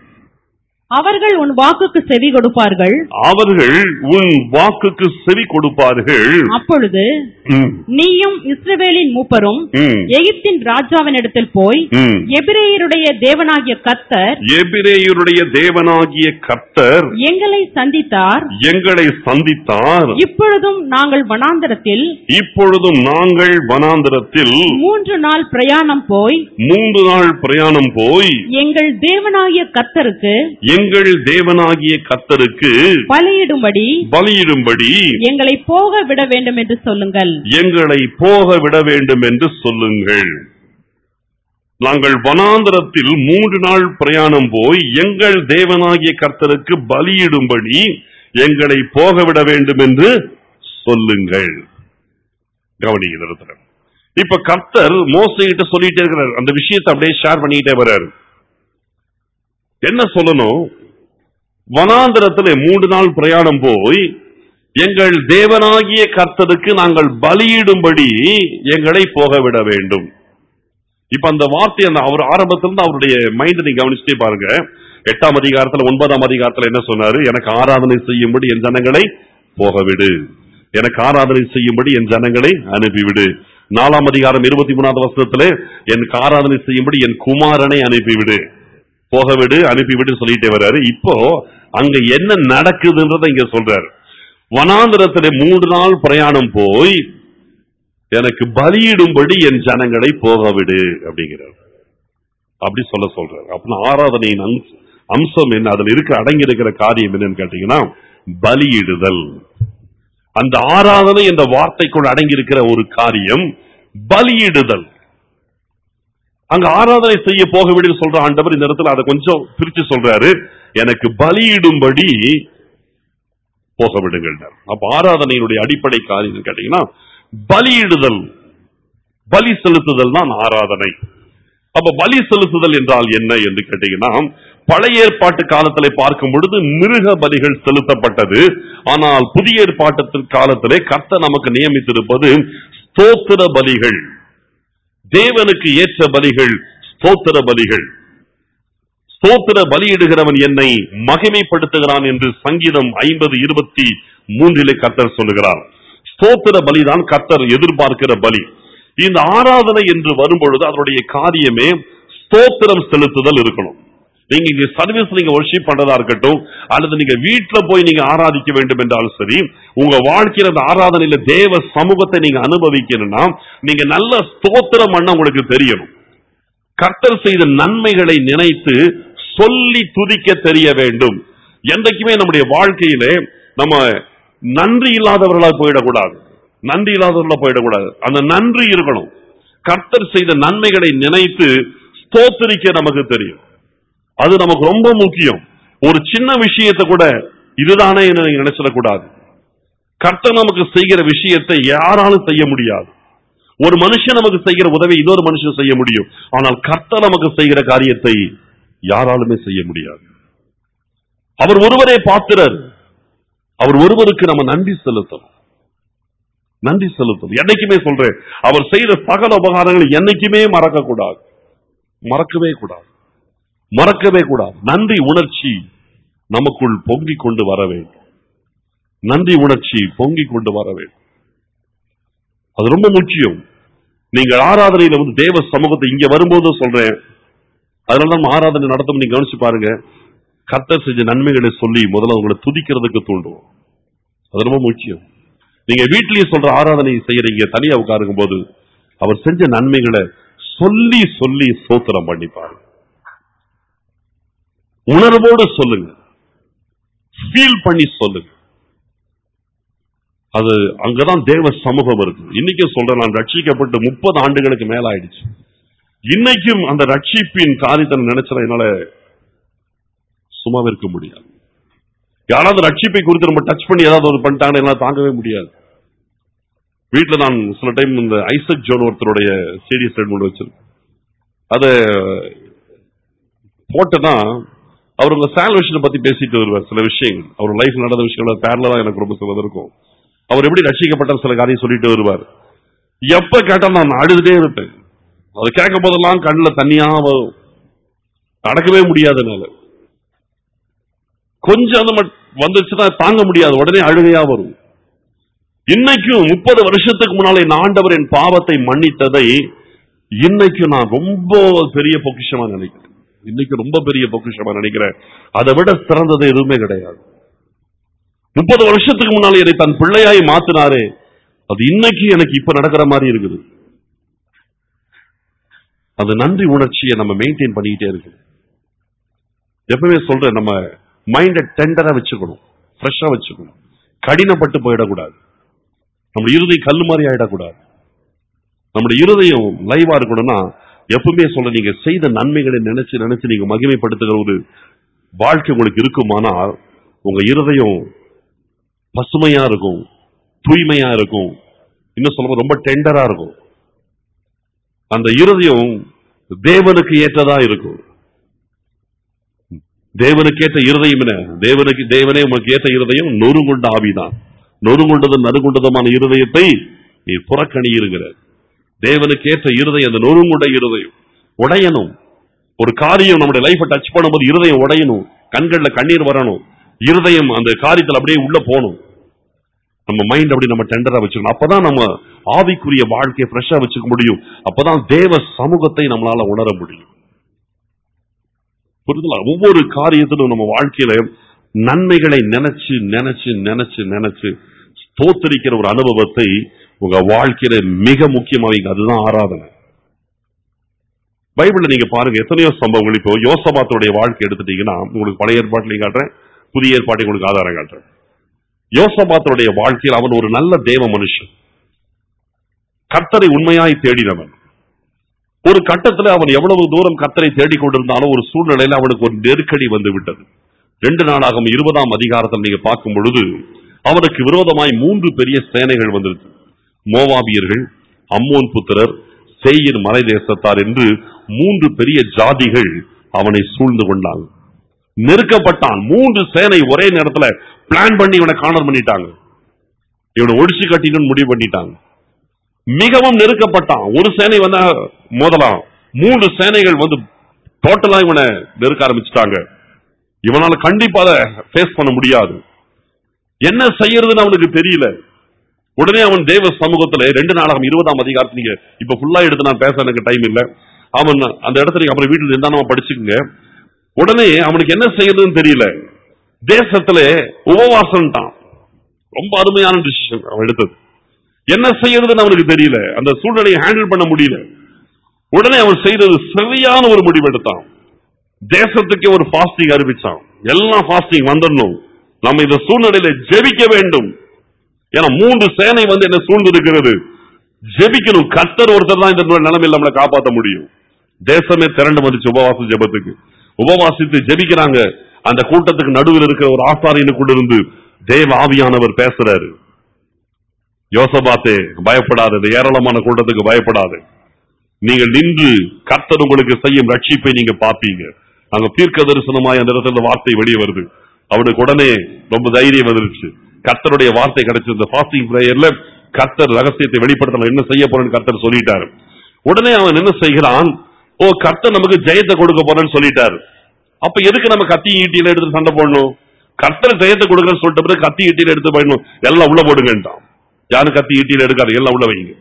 Speaker 2: அவர்கள் உன் வாக்குக்கு செவி கொடுப்பார்கள்
Speaker 1: அவர்கள் உன் வாக்குக்கு செவி கொடுப்பார்கள்
Speaker 2: அப்பொழுது
Speaker 1: ம்,
Speaker 2: நீயும் இஸ்ரவேலின் மூப்பரும்
Speaker 1: ம்,
Speaker 2: எகிப்தின் ராஜாவினிடத்தில் போய்
Speaker 1: ம்.
Speaker 2: எபிரேயருடைய தேவனாகிய கர்த்தர்
Speaker 1: எபிரேயருடைய தேவனாகிய கர்த்தர்
Speaker 2: எங்களை சந்தித்தார்
Speaker 1: எங்களை சந்தித்தார்
Speaker 2: இப்பொழுதும் நாங்கள் வனாந்தரத்தில்
Speaker 1: இப்பொழுதும் நாங்கள் வனாந்தரத்தில்
Speaker 2: மூன்று நாள் பிரயாணம் போய்
Speaker 1: மூன்று நாள் பிரயாணம் போய்
Speaker 2: எங்கள் தேவனாகிய கர்த்தருக்கு
Speaker 1: எங்கள் தேவனாகிய கர்த்தருக்கு
Speaker 2: பலியிடும்படி
Speaker 1: பலியிடும்படி
Speaker 2: எங்களை போக விட வேண்டும் என்று சொல்லுங்கள்
Speaker 1: எங்களை போக விட வேண்டும் என்று சொல்லுங்கள் நாங்கள் வனாந்தரத்தில் மூன்று நாள் பிரயாணம் போய் எங்கள் தேவனாகிய கர்த்தருக்கு பலியிடும்படி எங்களை போகவிட வேண்டும் என்று சொல்லுங்கள் கவனிங்க இந்த இடத்துல இப்ப கர்த்தர் மோசைகிட்ட சொல்லிட்டே இருக்கிறார் அந்த விஷயத்தை அப்படியே ஷேர் பண்ணிக்கிட்டே வர்றாரு என்ன சொல்லணும் வனாந்தரத்துல மூன்று நாள் பிரயாணம் போய் எங்கள் தேவனாகிய கர்த்தருக்கு நாங்கள் பலியிடும்படி எங்களை போக விட வேண்டும் இப்ப அந்த வார்த்தை அந்த அவர் ஆரம்பத்திலிருந்து அவருடைய மைண்ட் நீங்க கவனிச்சுட்டே பாருங்க எட்டாம் அதிகாரத்துல ஒன்பதாம் அதிகாரத்துல என்ன சொன்னாரு எனக்கு ஆராதனை செய்யும்படி என் ஜனங்களை போக விடு எனக்கு ஆராதனை செய்யும்படி என் ஜனங்களை அனுப்பிவிடு நாலாம் அதிகாரம் இருபத்தி மூணாவது வருஷத்துல எனக்கு ஆராதனை செய்யும்படி என் குமாரனை அனுப்பிவிடு போக விடு அனுப்பிவிடு சொல்லிட்டே வர்றாரு இப்போ அங்க என்ன நடக்குதுன்றத இங்க சொல்றாரு வனாந்திரத்திலே மூன்று நாள் பிரயாணம் போய் எனக்கு பலியிடும்படி என் ஜனங்களை போக விடு அப்படிங்கிறார் அப்படி சொல்ல சொல்றாரு அப்படின்னா ஆராதனையின் அம்ச- அம்சம் என்ன அதுல இருக்க அடங்கி இருக்கிற காரியம் என்னன்னு கேட்டீங்கன்னா பலியிடுதல் அந்த ஆராதனை என்ற வார்த்தைக்குள் அடங்கி இருக்கிற ஒரு காரியம் பலியிடுதல் அங்க ஆராதனை செய்ய போக விடுன்னு சொல்ற ஆண்டவர் இந்த இடத்துல அதை கொஞ்சம் பிரிச்சு சொல்றாரு எனக்கு பலியிடும்படி போக விடுங்கள் அப்ப ஆராதனையினுடைய அடிப்படை காரியம் கேட்டீங்கன்னா பலியிடுதல் பலி செலுத்துதல் தான் ஆராதனை அப்ப பலி செலுத்துதல் என்றால் என்ன என்று கேட்டீங்கன்னா பழைய ஏற்பாட்டு காலத்திலே பார்க்கும் பொழுது மிருக பலிகள் செலுத்தப்பட்டது ஆனால் புதிய ஏற்பாட்டு காலத்திலே கர்த்தர் நமக்கு நியமித்திருப்பது ஸ்தோத்திர பலிகள் தேவனுக்கு ஏற்ற பலிகள் ஸ்தோத்திர பலிகள் ஸ்தோத்திர பலியிடுகிறவன் என்னை மகிமைப்படுத்துகிறான் என்று சங்கீதம் ஐம்பது இருபத்தி மூன்றிலே கர்த்தர் சொல்லுகிறார் ஸ்தோத்திர பலிதான் கர்த்தர் எதிர்பார்க்கிற பலி இந்த ஆராதனை என்று வரும்பொழுது அதனுடைய காரியமே ஸ்தோத்திரம் செலுத்துதல் இருக்கணும் நீங்க இங்க சர்வீஸ் நீங்க ஒர்ஷிப் பண்றதா இருக்கட்டும் அல்லது நீங்க வீட்டுல போய் நீங்க ஆராதிக்க வேண்டும் என்றாலும் சரி உங்க வாழ்க்கையில அந்த ஆராதனையில தேவ சமூகத்தை நீங்க அனுபவிக்கணும்னா நீங்க நல்ல ஸ்தோத்திரம் பண்ண உங்களுக்கு தெரியணும் கர்த்தர் செய்த நன்மைகளை நினைத்து சொல்லி துதிக்க தெரிய வேண்டும் என்றைக்குமே நம்முடைய வாழ்க்கையிலே நம்ம நன்றி இல்லாதவர்களாக போயிடக்கூடாது நன்றி இல்லாதவர்களாக போயிடக்கூடாது அந்த நன்றி இருக்கணும் கர்த்தர் செய்த நன்மைகளை நினைத்து ஸ்தோத்திரிக்க நமக்கு தெரியும் அது நமக்கு ரொம்ப முக்கியம் ஒரு சின்ன விஷயத்தை கூட இதுதானே என்று நீங்க நினைச்சிடக்கூடாது கர்த்தர் நமக்கு செய்கிற விஷயத்தை யாராலும் செய்ய முடியாது ஒரு மனுஷன் நமக்கு செய்கிற உதவி இன்னொரு மனுஷன் செய்ய முடியும் ஆனால் கர்த்தர் நமக்கு செய்கிற காரியத்தை யாராலுமே செய்ய முடியாது அவர் ஒருவரே பாத்திரர் அவர் ஒருவருக்கு நம்ம நன்றி செலுத்தணும் நன்றி செலுத்தணும் என்னைக்குமே சொல்றேன் அவர் செய்த சகல உபகாரங்களை என்னைக்குமே மறக்க கூடாது மறக்கவே கூடாது மறக்கவே கூடாது நன்றி உணர்ச்சி நமக்குள் பொங்கிக் கொண்டு வர வேண்டும் நன்றி உணர்ச்சி பொங்கிக் கொண்டு வர வேண்டும் அது ரொம்ப முக்கியம் நீங்கள் ஆராதனையில வந்து தேவ சமூகத்தை இங்க வரும்போது சொல்றேன் அதனால நம்ம ஆராதனை நடத்தும் நீங்க கவனிச்சு பாருங்க கர்த்தர் செஞ்ச நன்மைகளை சொல்லி முதல்ல உங்களை துதிக்கிறதுக்கு தூண்டுவோம் அது ரொம்ப முக்கியம் நீங்க வீட்டிலேயே சொல்ற ஆராதனை செய்யறீங்க தனியா உட்காருக்கும் போது அவர் செஞ்ச நன்மைகளை சொல்லி சொல்லி சோத்திரம் பண்ணி பாருங்க உணர்வோடு சொல்லுங்க ஃபீல் பண்ணி சொல்லுங்க அது அங்கதான் தேவ சமூகம் இருக்கு இன்னைக்கும் சொல்றேன் நான் ரட்சிக்கப்பட்டு முப்பது ஆண்டுகளுக்கு மேல ஆயிடுச்சு இன்னைக்கும் அந்த ரட்சிப்பின் காரியத்தை நினைச்சா என்னால சும்மாவே இருக்க முடியாது யாராவது ரட்சிப்பை குறித்து நம்ம டச் பண்ணி ஏதாவது ஒரு பண்ணிட்டாங்கன்னு என்னால தாங்கவே முடியாது வீட்டுல நான் சில டைம் இந்த ஐசக் ஜோன் ஒருத்தருடைய சீடி ஸ்டேட்மெண்ட் வச்சிருக்கேன் அதை போட்டேன்னா அவர் உங்க சால்வேஷனை பத்தி பேசிட்டு வருவார் சில விஷயங்கள் அவர் லைஃப் நடந்த விஷயங்கள் பேரலா எனக்கு ரொம்ப சிலது இருக்கும் அவர் எப்படி ரட்சிக்கப்பட்ட சில காரியம் சொல்லிட்டு வருவார் எப்ப கேட்டாலும் நான் அழுதுட்டே இருப்பேன் அது கேட்கும் போதெல்லாம் கண்ணுல தண்ணியா வரும் நடக்கவே முடியாது என்னால கொஞ்சம் அந்த மட்- வந்துச்சுன்னா தாங்க முடியாது உடனே அழுகையா வரும் இன்னைக்கும் முப்பது வருஷத்துக்கு முன்னால என் ஆண்டவர் என் பாவத்தை மன்னித்ததை இன்னைக்கும் நான் ரொம்ப பெரிய பொக்கிஷமா நினைக்கிறேன் இன்னைக்கு ரொம்ப பெரிய பொக்கிஷமா நினைக்கிறேன் அதை விட சிறந்தது எதுவுமே கிடையாது முப்பது வருஷத்துக்கு முன்னால என்னை தன் பிள்ளையாய் மாத்தினாரே அது இன்னைக்கு எனக்கு இப்ப நடக்கிற மாதிரி இருக்குது அது நன்றி உணர்ச்சியை நம்ம மெயின்டைன் பண்ணிக்கிட்டே இருக்கு எப்பவுமே சொல்றேன் நம்ம மைண்டை டெண்டரா வச்சுக்கணும் ஃப்ரெஷ்ஷா வச்சுக்கணும் கடினப்பட்டு போயிடக்கூடாது நம்ம இருதயம் கல்லு மாதிரி ஆயிடக்கூடாது நம்முடைய இருதயம் லைவா இருக்கணும்னா எப்பவுமே சொல்ல நீங்க செய்த நன்மைகளை நினைச்சு நினைச்சு நீங்க மகிமைப்படுத்துகிற ஒரு வாழ்க்கை உங்களுக்கு இருக்குமானால் உங்க இருதயம் பசுமையா இருக்கும் தூய்மையா இருக்கும் இன்னும் சொல்ல ரொம்ப டெண்டரா இருக்கும் அந்த இருதயம் தேவனுக்கு ஏற்றதா இருக்கும் தேவனுக்கு ஏற்ற இருதயம் என்ன தேவனுக்கு தேவனே உனக்கு ஏற்ற இருதயம் நொறுங்குண்ட ஆவிதான் நொறுங்குண்டதும் நறுங்குண்டதுமான இருதயத்தை நீ புறக்கணியிருங்கிற தேவனுக்கு ஏற்ற இருதயம் அந்த நொறுங்குண்ட இருதயம் உடையணும் ஒரு காரியம் நம்முடைய லைஃபை டச் பண்ணும்போது இருதயம் உடையணும் கண்கள்ல கண்ணீர் வரணும் இருதயம் அந்த காரியத்துல அப்படியே உள்ள போகணும் நம்ம மைண்ட் அப்படி நம்ம டெண்டரா வச்சுக்கணும் அப்பதான் நம்ம ஆவிக்குரிய வாழ்க்கையை ஃப்ரெஷ்ஷா வச்சுக்க முடியும் அப்பதான் தேவ சமூகத்தை நம்மளால உணர முடியும் புரிதலா ஒவ்வொரு காரியத்திலும் நம்ம வாழ்க்கையில நன்மைகளை நினைச்சு நினைச்சு நினைச்சு நினைச்சு ஸ்தோத்தரிக்கிற ஒரு அனுபவத்தை உங்க வாழ்க்கையில மிக முக்கியமாக அதுதான் ஆராதனை பைபிள்ல நீங்க பாருங்க எத்தனையோ சம்பவங்கள் இப்போ யோசபாத்துடைய வாழ்க்கை எடுத்துட்டீங்கன்னா உங்களுக்கு பழைய ஏற்பாட்டிலையும் காட்டுறேன் புதிய ஏற்பாட்டை உங்களுக்கு ஆதாரம் காட்டுறேன் யோசபாத்துடைய வாழ்க்கையில் அவன் ஒரு நல்ல தேவ மனுஷன் கர்த்தரை உண்மையாய் தேடினவன் ஒரு கட்டத்துல அவன் எவ்வளவு தூரம் கர்த்தரை தேடிக் கொண்டிருந்தாலும் ஒரு சூழ்நிலையில அவனுக்கு ஒரு நெருக்கடி வந்து விட்டது ரெண்டு நாளாகும் இருபதாம் அதிகாரத்தில் நீங்க பார்க்கும் பொழுது அவனுக்கு விரோதமாய் மூன்று பெரிய சேனைகள் வந்திருக்கு மோவாபியர்கள் அம்மோன் புத்திரர் சேயின் மலை தேசத்தார் என்று மூன்று பெரிய ஜாதிகள் அவனை சூழ்ந்து கொண்டாங்க நெருக்கப்பட்டான் மூன்று சேனை ஒரே நேரத்துல பிளான் பண்ணி இவனை காணர் பண்ணிட்டாங்க இவனை ஒடிச்சு கட்டினு முடிவு பண்ணிட்டாங்க மிகவும் நெருக்கப்பட்டான் ஒரு சேனை வந்தா மோதலாம் மூன்று சேனைகள் வந்து டோட்டலா இவனை நெருக்க ஆரம்பிச்சுட்டாங்க இவனால கண்டிப்பா அதை ஃபேஸ் பண்ண முடியாது என்ன செய்யறதுன்னு அவனுக்கு தெரியல உடனே அவன் தேவ சமூகத்துல ரெண்டு நாளாகும் இருபதாம் அதிகாரத்துல நீங்க இப்ப ஃபுல்லா எடுத்து நான் பேச எனக்கு டைம் இல்ல அவன் அந்த இடத்துல நீங்க அப்புறம் வீட்டுல இருந்தா நம்ம படிச்சுக்குங்க உடனே அவனுக்கு என்ன செய்யறதுன்னு தெரியல தேசத்துல உபவாசம்ட்டான் ரொம்ப அருமையான டிசிஷன் அவன் எடுத்தது என்ன செய்யறதுன்னு அவனுக்கு தெரியல அந்த சூழ்நிலையை ஹேண்டில் பண்ண முடியல உடனே அவன் செய்தது சரியான ஒரு முடிவு எடுத்தான் தேசத்துக்கே ஒரு ஃபாஸ்டிங் அறிவிச்சான் எல்லாம் ஃபாஸ்டிங் வந்துடணும் நம்ம இந்த சூழ்நிலையில ஜெபிக்க வேண்டும் ஏன்னா மூன்று சேனை வந்து என்ன சூழ்ந்து இருக்கிறது ஜெபிக்கணும் கர்த்தர் ஒருத்தர் தான் இந்த நிலைமையில் நம்மளை காப்பாற்ற முடியும் தேசமே திரண்டு வந்துச்சு உபவாச ஜெபத்துக்கு உபவாசித்து ஜெபிக்கிறாங்க அந்த கூட்டத்துக்கு நடுவில் இருக்கிற ஒரு ஆசாரியனுக்குள்ள இருந்து தேவ ஆவியானவர் பேசுறாரு யோசபாத்தே பயப்படாது இந்த ஏராளமான கூட்டத்துக்கு பயப்படாது நீங்கள் நின்று கர்த்தர் உங்களுக்கு செய்யும் ரட்சிப்பை நீங்க பார்ப்பீங்க அங்க தீர்க்க தரிசனமாய் அந்த இடத்துல வார்த்தை வெளியே வருது அவனுக்கு உடனே ரொம்ப தைரியம் வந்துருச்சு கர்த்தருடைய வார்த்தை கிடைச்சது இந்த ஃபாஸ்டிங் பிரேயர்ல கர்த்தர் ரகசியத்தை வெளிப்படுத்தணும் என்ன செய்ய போறேன்னு கர்த்தர் சொல்லிட்டாரு உடனே அவன் என்ன செய்கிறான் ஓ கர்த்தர் நமக்கு ஜெயத்தை கொடுக்க போறேன்னு சொல்லிட்டாரு அப்ப எதுக்கு நம்ம கத்தி ஈட்டியில எடுத்து சண்டை போடணும் கர்த்தர் ஜெயத்தை கொடுக்கறேன்னு சொல்லிட்ட பிறகு கத்தி ஈட்டியில எடுத்து போயிடணும் எல்லாம் உள்ள போடுங்கன்ட்டான் யாரும் கத்தி ஈட்டியில எடுக்காது எல்லாம் உள்ள வைங்க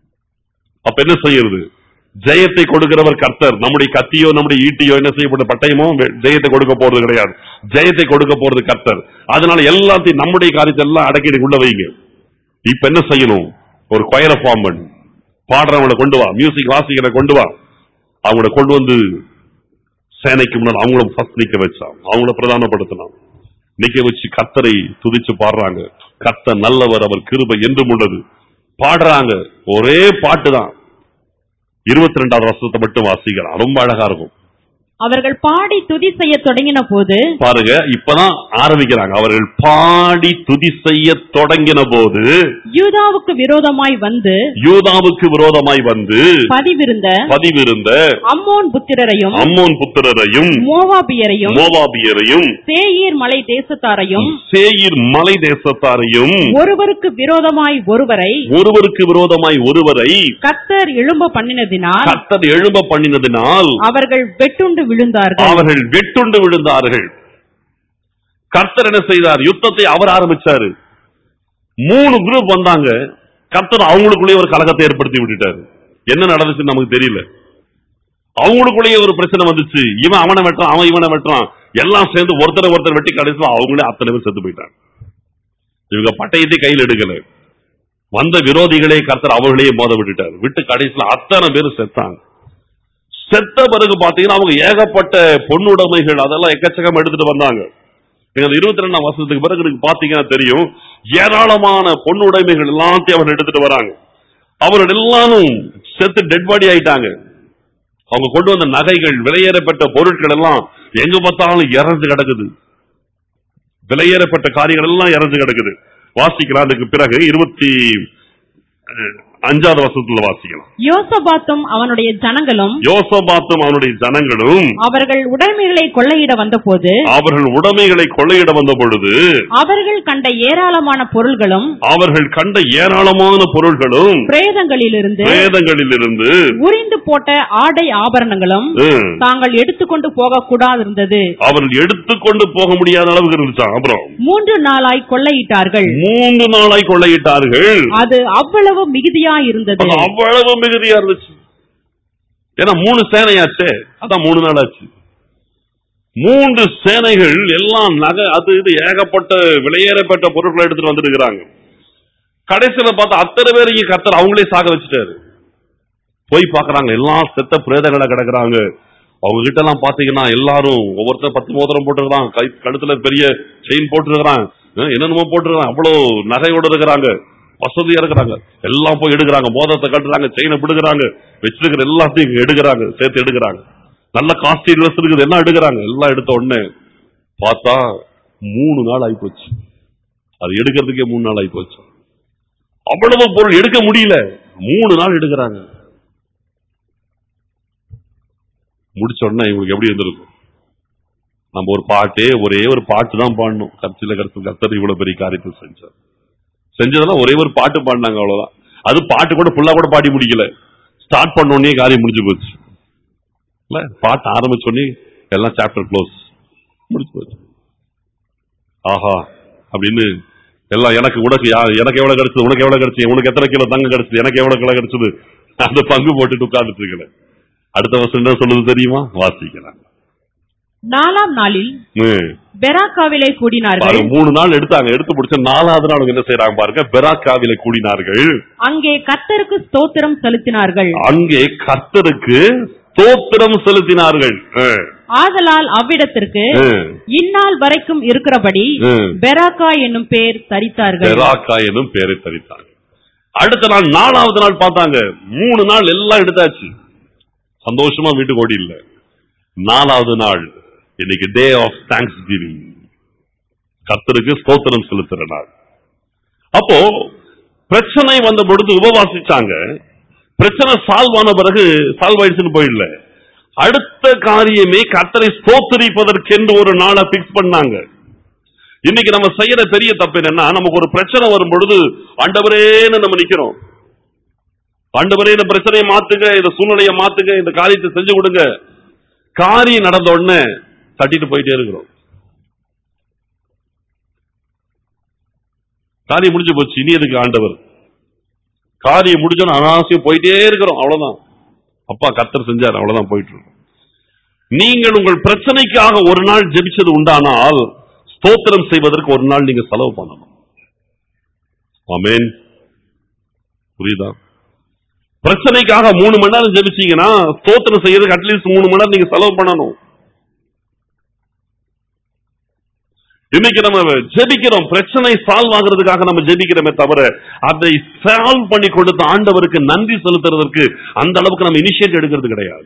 Speaker 1: அப்ப என்ன செய்யறது ஜெயத்தை கொடுக்கிறவர் கர்த்தர் நம்முடைய கத்தியோ நம்முடைய ஈட்டியோ என்ன செய்யப்பட்ட பட்டயமோ வெ- ஜெயத்தை கொடுக்க போறது கிடையாது ஜெயத்தை கொடுக்க போறது கர்த்தர் அதனால எல்லாத்தையும் நம்முடைய காரியத்தை எல்லாம் அடக்கி உள்ள வைங்க இப்ப என்ன செய்யணும் ஒரு கொயரை ஃபார்ம் பண்ணு பாடுறவங்களை கொண்டு வா மியூசிக் வாசிக்கிற கொண்டு வா அவங்கள கொண்டு வந்து சேனைக்கு முன்னால் அவங்கள ஃபர்ஸ்ட் நிக்க வச்சான் அவங்கள பிரதானப்படுத்தினான் நிக்க வச்சு கத்தரை துதிச்சு பாடுறாங்க கத்த நல்லவர் அவர் கிருபை என்றும் உள்ளது பாடுறாங்க ஒரே பாட்டு தான் இருபத்தி ரெண்டாவது வருஷத்தை மட்டும் வாசிக்கிறான் ரொம்ப அழகா இருக்கும்
Speaker 2: அவர்கள் பாடி துதி செய்ய தொடங்கின போது
Speaker 1: பாருங்க இப்பதான் ஆரம்பிக்கிறாங்க அவர்கள் பாடி துதி செய்ய தொடங்கின போது
Speaker 2: யூதாவுக்கு விரோதமாய் வந்து
Speaker 1: யூதாவுக்கு விரோதமாய் வந்து
Speaker 2: பதிவிருந்த
Speaker 1: பதிவிருந்த
Speaker 2: அம்மோன் புத்திரரையும்
Speaker 1: அம்மோன் புத்திரரையும்
Speaker 2: மோவாபியரையும்
Speaker 1: மோவாபியரையும்
Speaker 2: சேயீர் மலை தேசத்தாரையும்
Speaker 1: சேயிர் மலை தேசத்தாரையும்
Speaker 2: ஒருவருக்கு விரோதமாய் ஒருவரை
Speaker 1: ஒருவருக்கு விரோதமாய் ஒருவரை
Speaker 2: கத்தர் எழும்ப பண்ணினதினால்
Speaker 1: கர்த்தர் எழும்ப பண்ணினதினால்
Speaker 2: அவர்கள் வெட்டுண்டு விழுந்தார்கள்
Speaker 1: அவர்கள் வெட்டுண்டு விழுந்தார்கள் கர்த்தர் என்ன செய்தார் யுத்தத்தை அவர் ஆரம்பிச்சாரு மூணு குரூப் வந்தாங்க கர்த்தர் அவங்களுக்குள்ளேயே ஒரு கலகத்தை ஏற்படுத்தி விட்டுட்டாரு என்ன நடந்துச்சுன்னு நமக்கு தெரியல அவங்களுக்குள்ளேயே ஒரு பிரச்சனை வந்துச்சு இவன் அவனை வெட்டுறான் அவன் இவனை வெட்டுறான் எல்லாம் சேர்ந்து ஒருத்தரை ஒருத்தர் வெட்டி கடைசியில் அவங்களே அத்தனை பேர் செத்து போயிட்டாங்க இவங்க பட்டயத்தை கையில் எடுக்கல வந்த விரோதிகளே கர்த்தர் அவர்களையே மோத விட்டுட்டார் விட்டு கடைசியில் அத்தனை பேர் செத்தாங்க செத்த பிறகு பாத்தீங்கன்னா அவங்க ஏகப்பட்ட பொன்னுடைமைகள் அதெல்லாம் எக்கச்சக்கம் எடுத்துட்டு வந்தாங்க நீங்க அந்த இருபத்தி ரெண்டாம் வருஷத்துக்கு பிறகு நீங்க பாத்தீங்கன்னா தெரியும் ஏராளமான பொன்னுடைமைகள் எல்லாத்தையும் அவர் எடுத்துட்டு வராங்க அவர்கள் எல்லாரும் செத்து டெட் பாடி ஆயிட்டாங்க அவங்க கொண்டு வந்த நகைகள் விலையேறப்பட்ட பொருட்கள் எல்லாம் எங்க பார்த்தாலும் இறந்து கிடக்குது விலையேறப்பட்ட காரியங்கள் எல்லாம் இறந்து கிடக்குது வாசிக்கலாம் அதுக்கு பிறகு இருபத்தி அஹ், அஞ்சாவது வருஷத்துல வாசிக்கலாம்
Speaker 2: யோசபாத்தும் அவனுடைய ஜனங்களும்
Speaker 1: யோசபாத்தும் அவனுடைய ஜனங்களும்
Speaker 2: அவர்கள் உடைமைகளை கொள்ளையிட வந்தபோது
Speaker 1: அவர்கள் உடைமைகளை கொள்ளையிட வந்த பொழுது
Speaker 2: அவர்கள் கண்ட ஏராளமான பொருள்களும்
Speaker 1: அவர்கள் கண்ட ஏராளமான பொருள்களும்
Speaker 2: பிரேதங்களிலிருந்து
Speaker 1: வேதங்களிலிருந்து
Speaker 2: உரிந்து போட்ட ஆடை ஆபரணங்களும்
Speaker 1: ம்,
Speaker 2: தாங்கள் எடுத்துக்கொண்டு போக கூடாதிருந்தது
Speaker 1: அவர்கள் எடுத்துக்கொண்டு போக முடியாத அளவுக்கு இருந்துச்சான் அப்புறம்
Speaker 2: மூன்று நாளாய் கொள்ளையிட்டார்கள்
Speaker 1: மூன்று நாளாய் கொள்ளையிட்டார்கள்
Speaker 2: அது அவ்வளவு மிகுதியா இருந்தது
Speaker 1: அது அவ்வளவு மிகுதியா இருந்துச்சு ஏன்னா மூணு சேனையாச்சே அதான் மூணு நாள் ஆச்சு மூன்று சேனைகள் எல்லாம் நகை அது இது ஏகப்பட்ட விலையேறப்பட்ட பொருட்களை எடுத்துட்டு வந்துருக்கிறாங்க கடைசியில பார்த்தா அத்தனை பேரையும் கத்தர் அவங்களே சாக வச்சுட்டாரு போய் பாக்குறாங்க எல்லாம் செத்த பிரேதங்களை கிடக்குறாங்க அவங்க கிட்ட எல்லாம் பாத்தீங்கன்னா எல்லாரும் ஒவ்வொருத்தர் பத்து மோதிரம் போட்டுருக்கான் கை கழுத்துல பெரிய செயின் போட்டுருக்கான் என்னென்னமோ போட்டுருக்கான் அவ்வளவு நகையோட இருக்கிறாங்க வசதியா இருக்கிறாங்க எல்லாம் போய் எடுக்கிறாங்க மோதிரத்தை கட்டுறாங்க செயினை பிடுக்குறாங்க வச்சிருக்கிற எல்லாத்தையும் இங்க எடுக்கிறாங்க சேர்த்து எடுக்கிறாங்க நல்ல காஸ்ட்லி ட்ரெஸ் இருக்குது எல்லாம் எடுக்கிறாங்க எல்லாம் எடுத்த உடனே பார்த்தா மூணு நாள் ஆயிப்போச்சு அது எடுக்கிறதுக்கே மூணு நாள் ஆயிப்போச்சு அவ்வளவு பொருள் எடுக்க முடியல மூணு நாள் எடுக்கிறாங்க முடிச்ச உடனே இவங்களுக்கு எப்படி இருந்திருக்கும் நம்ம ஒரு பாட்டே ஒரே ஒரு பாட்டு தான் பாடணும் கர்ச்சில கருத்து கர்த்தர் இவ்வளவு பெரிய காரியத்தை செஞ்சார் செஞ்சதெல்லாம் ஒரே ஒரு பாட்டு பாடினாங்க அவ்வளவுதான் அது பாட்டு கூட ஃபுல்லா கூட பாடி முடிக்கல ஸ்டார்ட் பண்ண உடனே காரியம் முடிஞ்சு போச்சு இல்ல பாட்டு ஆரம்பிச்ச உடனே எல்லாம் சாப்டர் க்ளோஸ் முடிஞ்சு போச்சு ஆஹா அப்படின்னு எல்லாம் எனக்கு உனக்கு யா- எனக்கு எவ்வளவு கிடைச்சது உனக்கு எவ்வளவு கிடைச்சது உனக்கு எத்தனை கிலோ தங்கம் கிடைச்சது எனக்கு எவ்வளவு கிலோ கிடைச்சது அந்த பங்கு போட்டுட்டு உட்கார்ந்துட்டு இருக்கல அடுத்த வருஷம் என்ன சொல்லுது தெரியுமா வாசிக்கலாம்
Speaker 2: நாலாம் நாளில்
Speaker 1: ம்.
Speaker 2: பெராக்காவிலே கூடினார்கள்
Speaker 1: பாருங்க மூணு நாள் எடுத்தாங்க எடுத்து முடிச்ச நாலாவது நாள் அவங்க என்ன செய்யறாங்க பாருங்க பெராக்காவில கூடினார்கள்
Speaker 2: அங்கே கர்த்தருக்கு ஸ்தோத்திரம் செலுத்தினார்கள்
Speaker 1: அங்கே கர்த்தருக்கு ஸ்தோத்திரம் செலுத்தினார்கள் ம்.
Speaker 2: ஆதலால் அவ்விடத்திற்கு
Speaker 1: ம்.
Speaker 2: இந்நாள் வரைக்கும் இருக்கிறபடி
Speaker 1: ம்.
Speaker 2: பெராக்கா என்னும் பேர் தரித்தார்கள்
Speaker 1: பெராக்கா எனும் பெயரை தரித்தாங்க அடுத்த நாள் நாலாவது நாள் பார்த்தாங்க மூணு நாள் எல்லாம் எடுத்தாச்சு சந்தோஷமா வீட்டுக்கு ஓடி இல்ல நாலாவது நாள் இன்னைக்கு டே ஆஃப் தேங்க்ஸ் கிவிங் கர்த்தருக்கு ஸ்தோத்திரம் செலுத்துற நாள் அப்போ பிரச்சனை வந்த பொழுது உபவாசிச்சாங்க பிரச்சனை சால்வ் ஆன பிறகு சால்வ் ஆயிடுச்சுன்னு போயிடல அடுத்த காரியமே கர்த்தரை ஸ்தோத்தரிப்பதற்கென்று ஒரு நாளை பிக்ஸ் பண்ணாங்க இன்னைக்கு நம்ம செய்யற பெரிய தப்பு என்னன்னா நமக்கு ஒரு பிரச்சனை வரும் பொழுது ஆண்டவரேன்னு நம்ம நிக்கிறோம் ஆண்டவரே இந்த பிரச்சனையை மாத்துங்க இந்த சூழ்நிலையை மாத்துங்க இந்த காரியத்தை செஞ்சு கொடுங்க காரியம் நடந்த உடனே தட்டிட்டு போயிட்டே இருக்கிறோம் காரியம் முடிஞ்சு போச்சு இனி எதுக்கு ஆண்டவர் காரியம் முடிஞ்சோன்னு அனாவசியம் போயிட்டே இருக்கிறோம் அவ்வளவுதான் அப்பா கத்தர் செஞ்சார் அவ்வளவுதான் போயிட்டு இருக்கோம் நீங்கள் உங்கள் பிரச்சனைக்காக ஒரு நாள் ஜெபிச்சது உண்டானால் ஸ்தோத்திரம் செய்வதற்கு ஒரு நாள் நீங்க செலவு பண்ணணும் ஆமென் புரியுதா பிரச்சனைக்காக மூணு மணி நேரம் ஜெபிச்சீங்கன்னா ஸ்தோத்திரம் செய்யறதுக்கு அட்லீஸ்ட் மூணு மணி நேரம் நீங்க செலவு பண்ணணும் இன்னைக்கு நம்ம ஜெபிக்கிறோம் பிரச்சனை சால்வ் ஆகுறதுக்காக நம்ம ஜெபிக்கிறோமே தவிர அதை சால்வ் பண்ணி கொடுத்த ஆண்டவருக்கு நன்றி செலுத்துறதற்கு அந்த அளவுக்கு நம்ம இனிஷியேட் எடுக்கிறது கிடையாது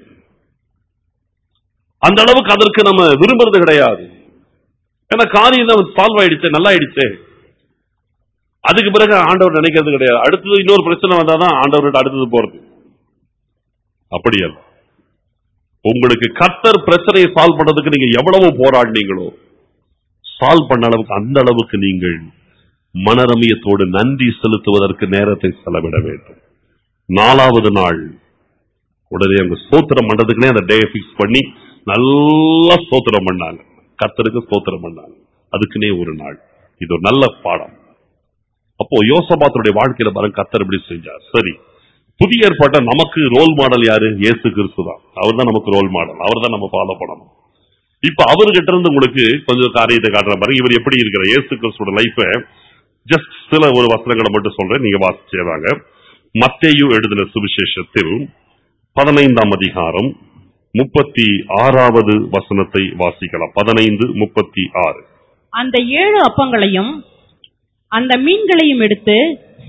Speaker 1: அந்த அளவுக்கு அதற்கு நம்ம விரும்புறது கிடையாது ஏன்னா காரியம் சால்வ் ஆயிடுச்சு நல்லா ஆயிடுச்சு அதுக்கு பிறகு ஆண்டவர் நினைக்கிறது கிடையாது அடுத்தது இன்னொரு பிரச்சனை வந்தாதான் ஆண்டவர்கிட்ட அடுத்தது போறது அப்படி அல்ல உங்களுக்கு கத்தர் பிரச்சனையை சால்வ் பண்றதுக்கு நீங்க எவ்வளவு போராடினீங்களோ சால்வ் பண்ண அளவுக்கு அந்த அளவுக்கு நீங்கள் மனரமியத்தோடு நன்றி செலுத்துவதற்கு நேரத்தை செலவிட வேண்டும் நாலாவது நாள் உடனே அவங்க ஸ்தோத்திரம் பண்றதுக்குனே அந்த டே பிக்ஸ் பண்ணி நல்லா ஸ்தோத்திரம் பண்ணாங்க கத்தருக்கு ஸ்தோத்திரம் பண்ணாங்க அதுக்குன்னே ஒரு நாள் இது ஒரு நல்ல பாடம் அப்போ யோசபாத்தருடைய வாழ்க்கையில பாருங்க கத்தர் இப்படி செஞ்சார் சரி புதிய ஏற்பாட்ட நமக்கு ரோல் மாடல் யாரு இயேசு கிறிஸ்து தான் அவர் தான் நமக்கு ரோல் மாடல் அவர் தான் நம்ம ஃபாலோ பண்ணணும் இப்ப அவர்கிட்ட இருந்து உங்களுக்கு கொஞ்சம் காரியத்தை காட்டுற பாருங்க இவர் எப்படி இருக்கிற இயேசு கிறிஸ்துவோட லைஃப ஜஸ்ட் சில ஒரு வசனங்களை மட்டும் சொல்றேன் நீங்க வாசிச்சேதாங்க மத்தேயு எழுதின சுவிசேஷத்தில் பதினைந்தாம் அதிகாரம் முப்பத்தி ஆறாவது வசனத்தை வாசிக்கலாம் பதினைந்து முப்பத்தி ஆறு
Speaker 2: அந்த ஏழு அப்பங்களையும் அந்த மீன்களையும் எடுத்து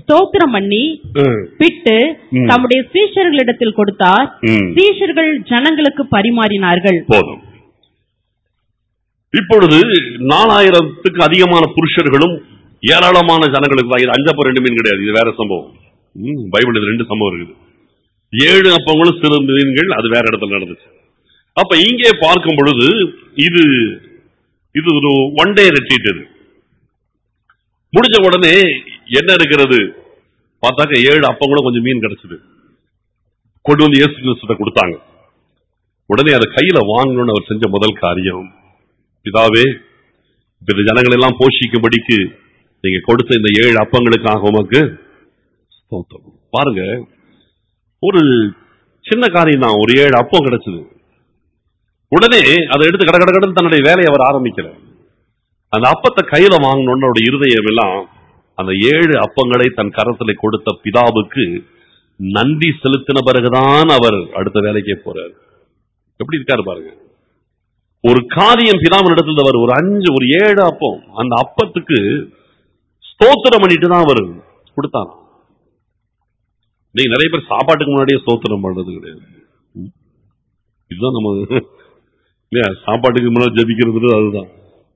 Speaker 2: ஸ்தோத்திரம் பண்ணி
Speaker 1: ம்,
Speaker 2: பிட்டு
Speaker 1: ம்.
Speaker 2: தம்முடைய சீஷர்களிடத்தில் கொடுத்தார்
Speaker 1: ம்.
Speaker 2: சீஷர்கள் ஜனங்களுக்கு பரிமாறினார்கள்
Speaker 1: போதும் இப்பொழுது நாலாயிரத்துக்கு அதிகமான புருஷர்களும் ஏராளமான ஜனங்களுக்கு தான். இது அஞ்சப்ப ரெண்டு மீன் கிடையாது இது வேற சம்பவம் ம், பைபிள் இது ரெண்டு சம்பவம் இருக்குது ஏழு அப்பங்களும் சிறு மீன்கள் அது வேற இடத்துல நடந்துச்சு அப்ப இங்கே பார்க்கும் பொழுது இது இது ஒரு ஒன் டே ரெட்ரீட் இது முடிஞ்ச உடனே என்ன இருக்கிறது பார்த்தாக்க ஏழு அப்பங்களும் கொஞ்சம் மீன் கிடைச்சது கொண்டு வந்து இயேசு கிறிஸ்துட்ட கொடுத்தாங்க உடனே அதை கையில வாங்கணும்னு அவர் செஞ்ச முதல் காரியம் பிதாவே இப்ப இந்த ஜனங்களை எல்லாம் போஷிக்கும்படிக்கு நீங்க கொடுத்த இந்த ஏழு அப்பங்களுக்காக உமக்கு ஸ்தோத்திரம். பாருங்க ஒரு சின்ன காரியம் தான் ஒரு ஏழு அப்பம் கிடைச்சது உடனே அதை எடுத்து கட கட கடன்னு தன்னுடைய வேலையை அவர் ஆரம்பிக்கல அந்த அப்பத்தை கையில வாங்கணும்னு அவருடைய இருதயம் எல்லாம் அந்த ஏழு அப்பங்களை தன் கரத்துல கொடுத்த பிதாவுக்கு நன்றி செலுத்தின பிறகுதான் அவர் அடுத்த வேலைக்கே போறார் எப்படி இருக்காரு பாருங்க ஒரு காரியம் பிதாவின் இடத்துல அவர் ஒரு அஞ்சு ஒரு ஏழு அப்பம் அந்த அப்பத்துக்கு ஸ்தோத்திரம் பண்ணிட்டு தான் அவர் கொடுத்தாங்க நீங்க நிறைய பேர் சாப்பாட்டுக்கு முன்னாடியே ஸ்தோத்திரம் பண்றது கிடையாது ம். இதுதான் நம்ம இல்லையா சாப்பாட்டுக்கு முன்னாடி ஜபிக்கிறது அதுதான்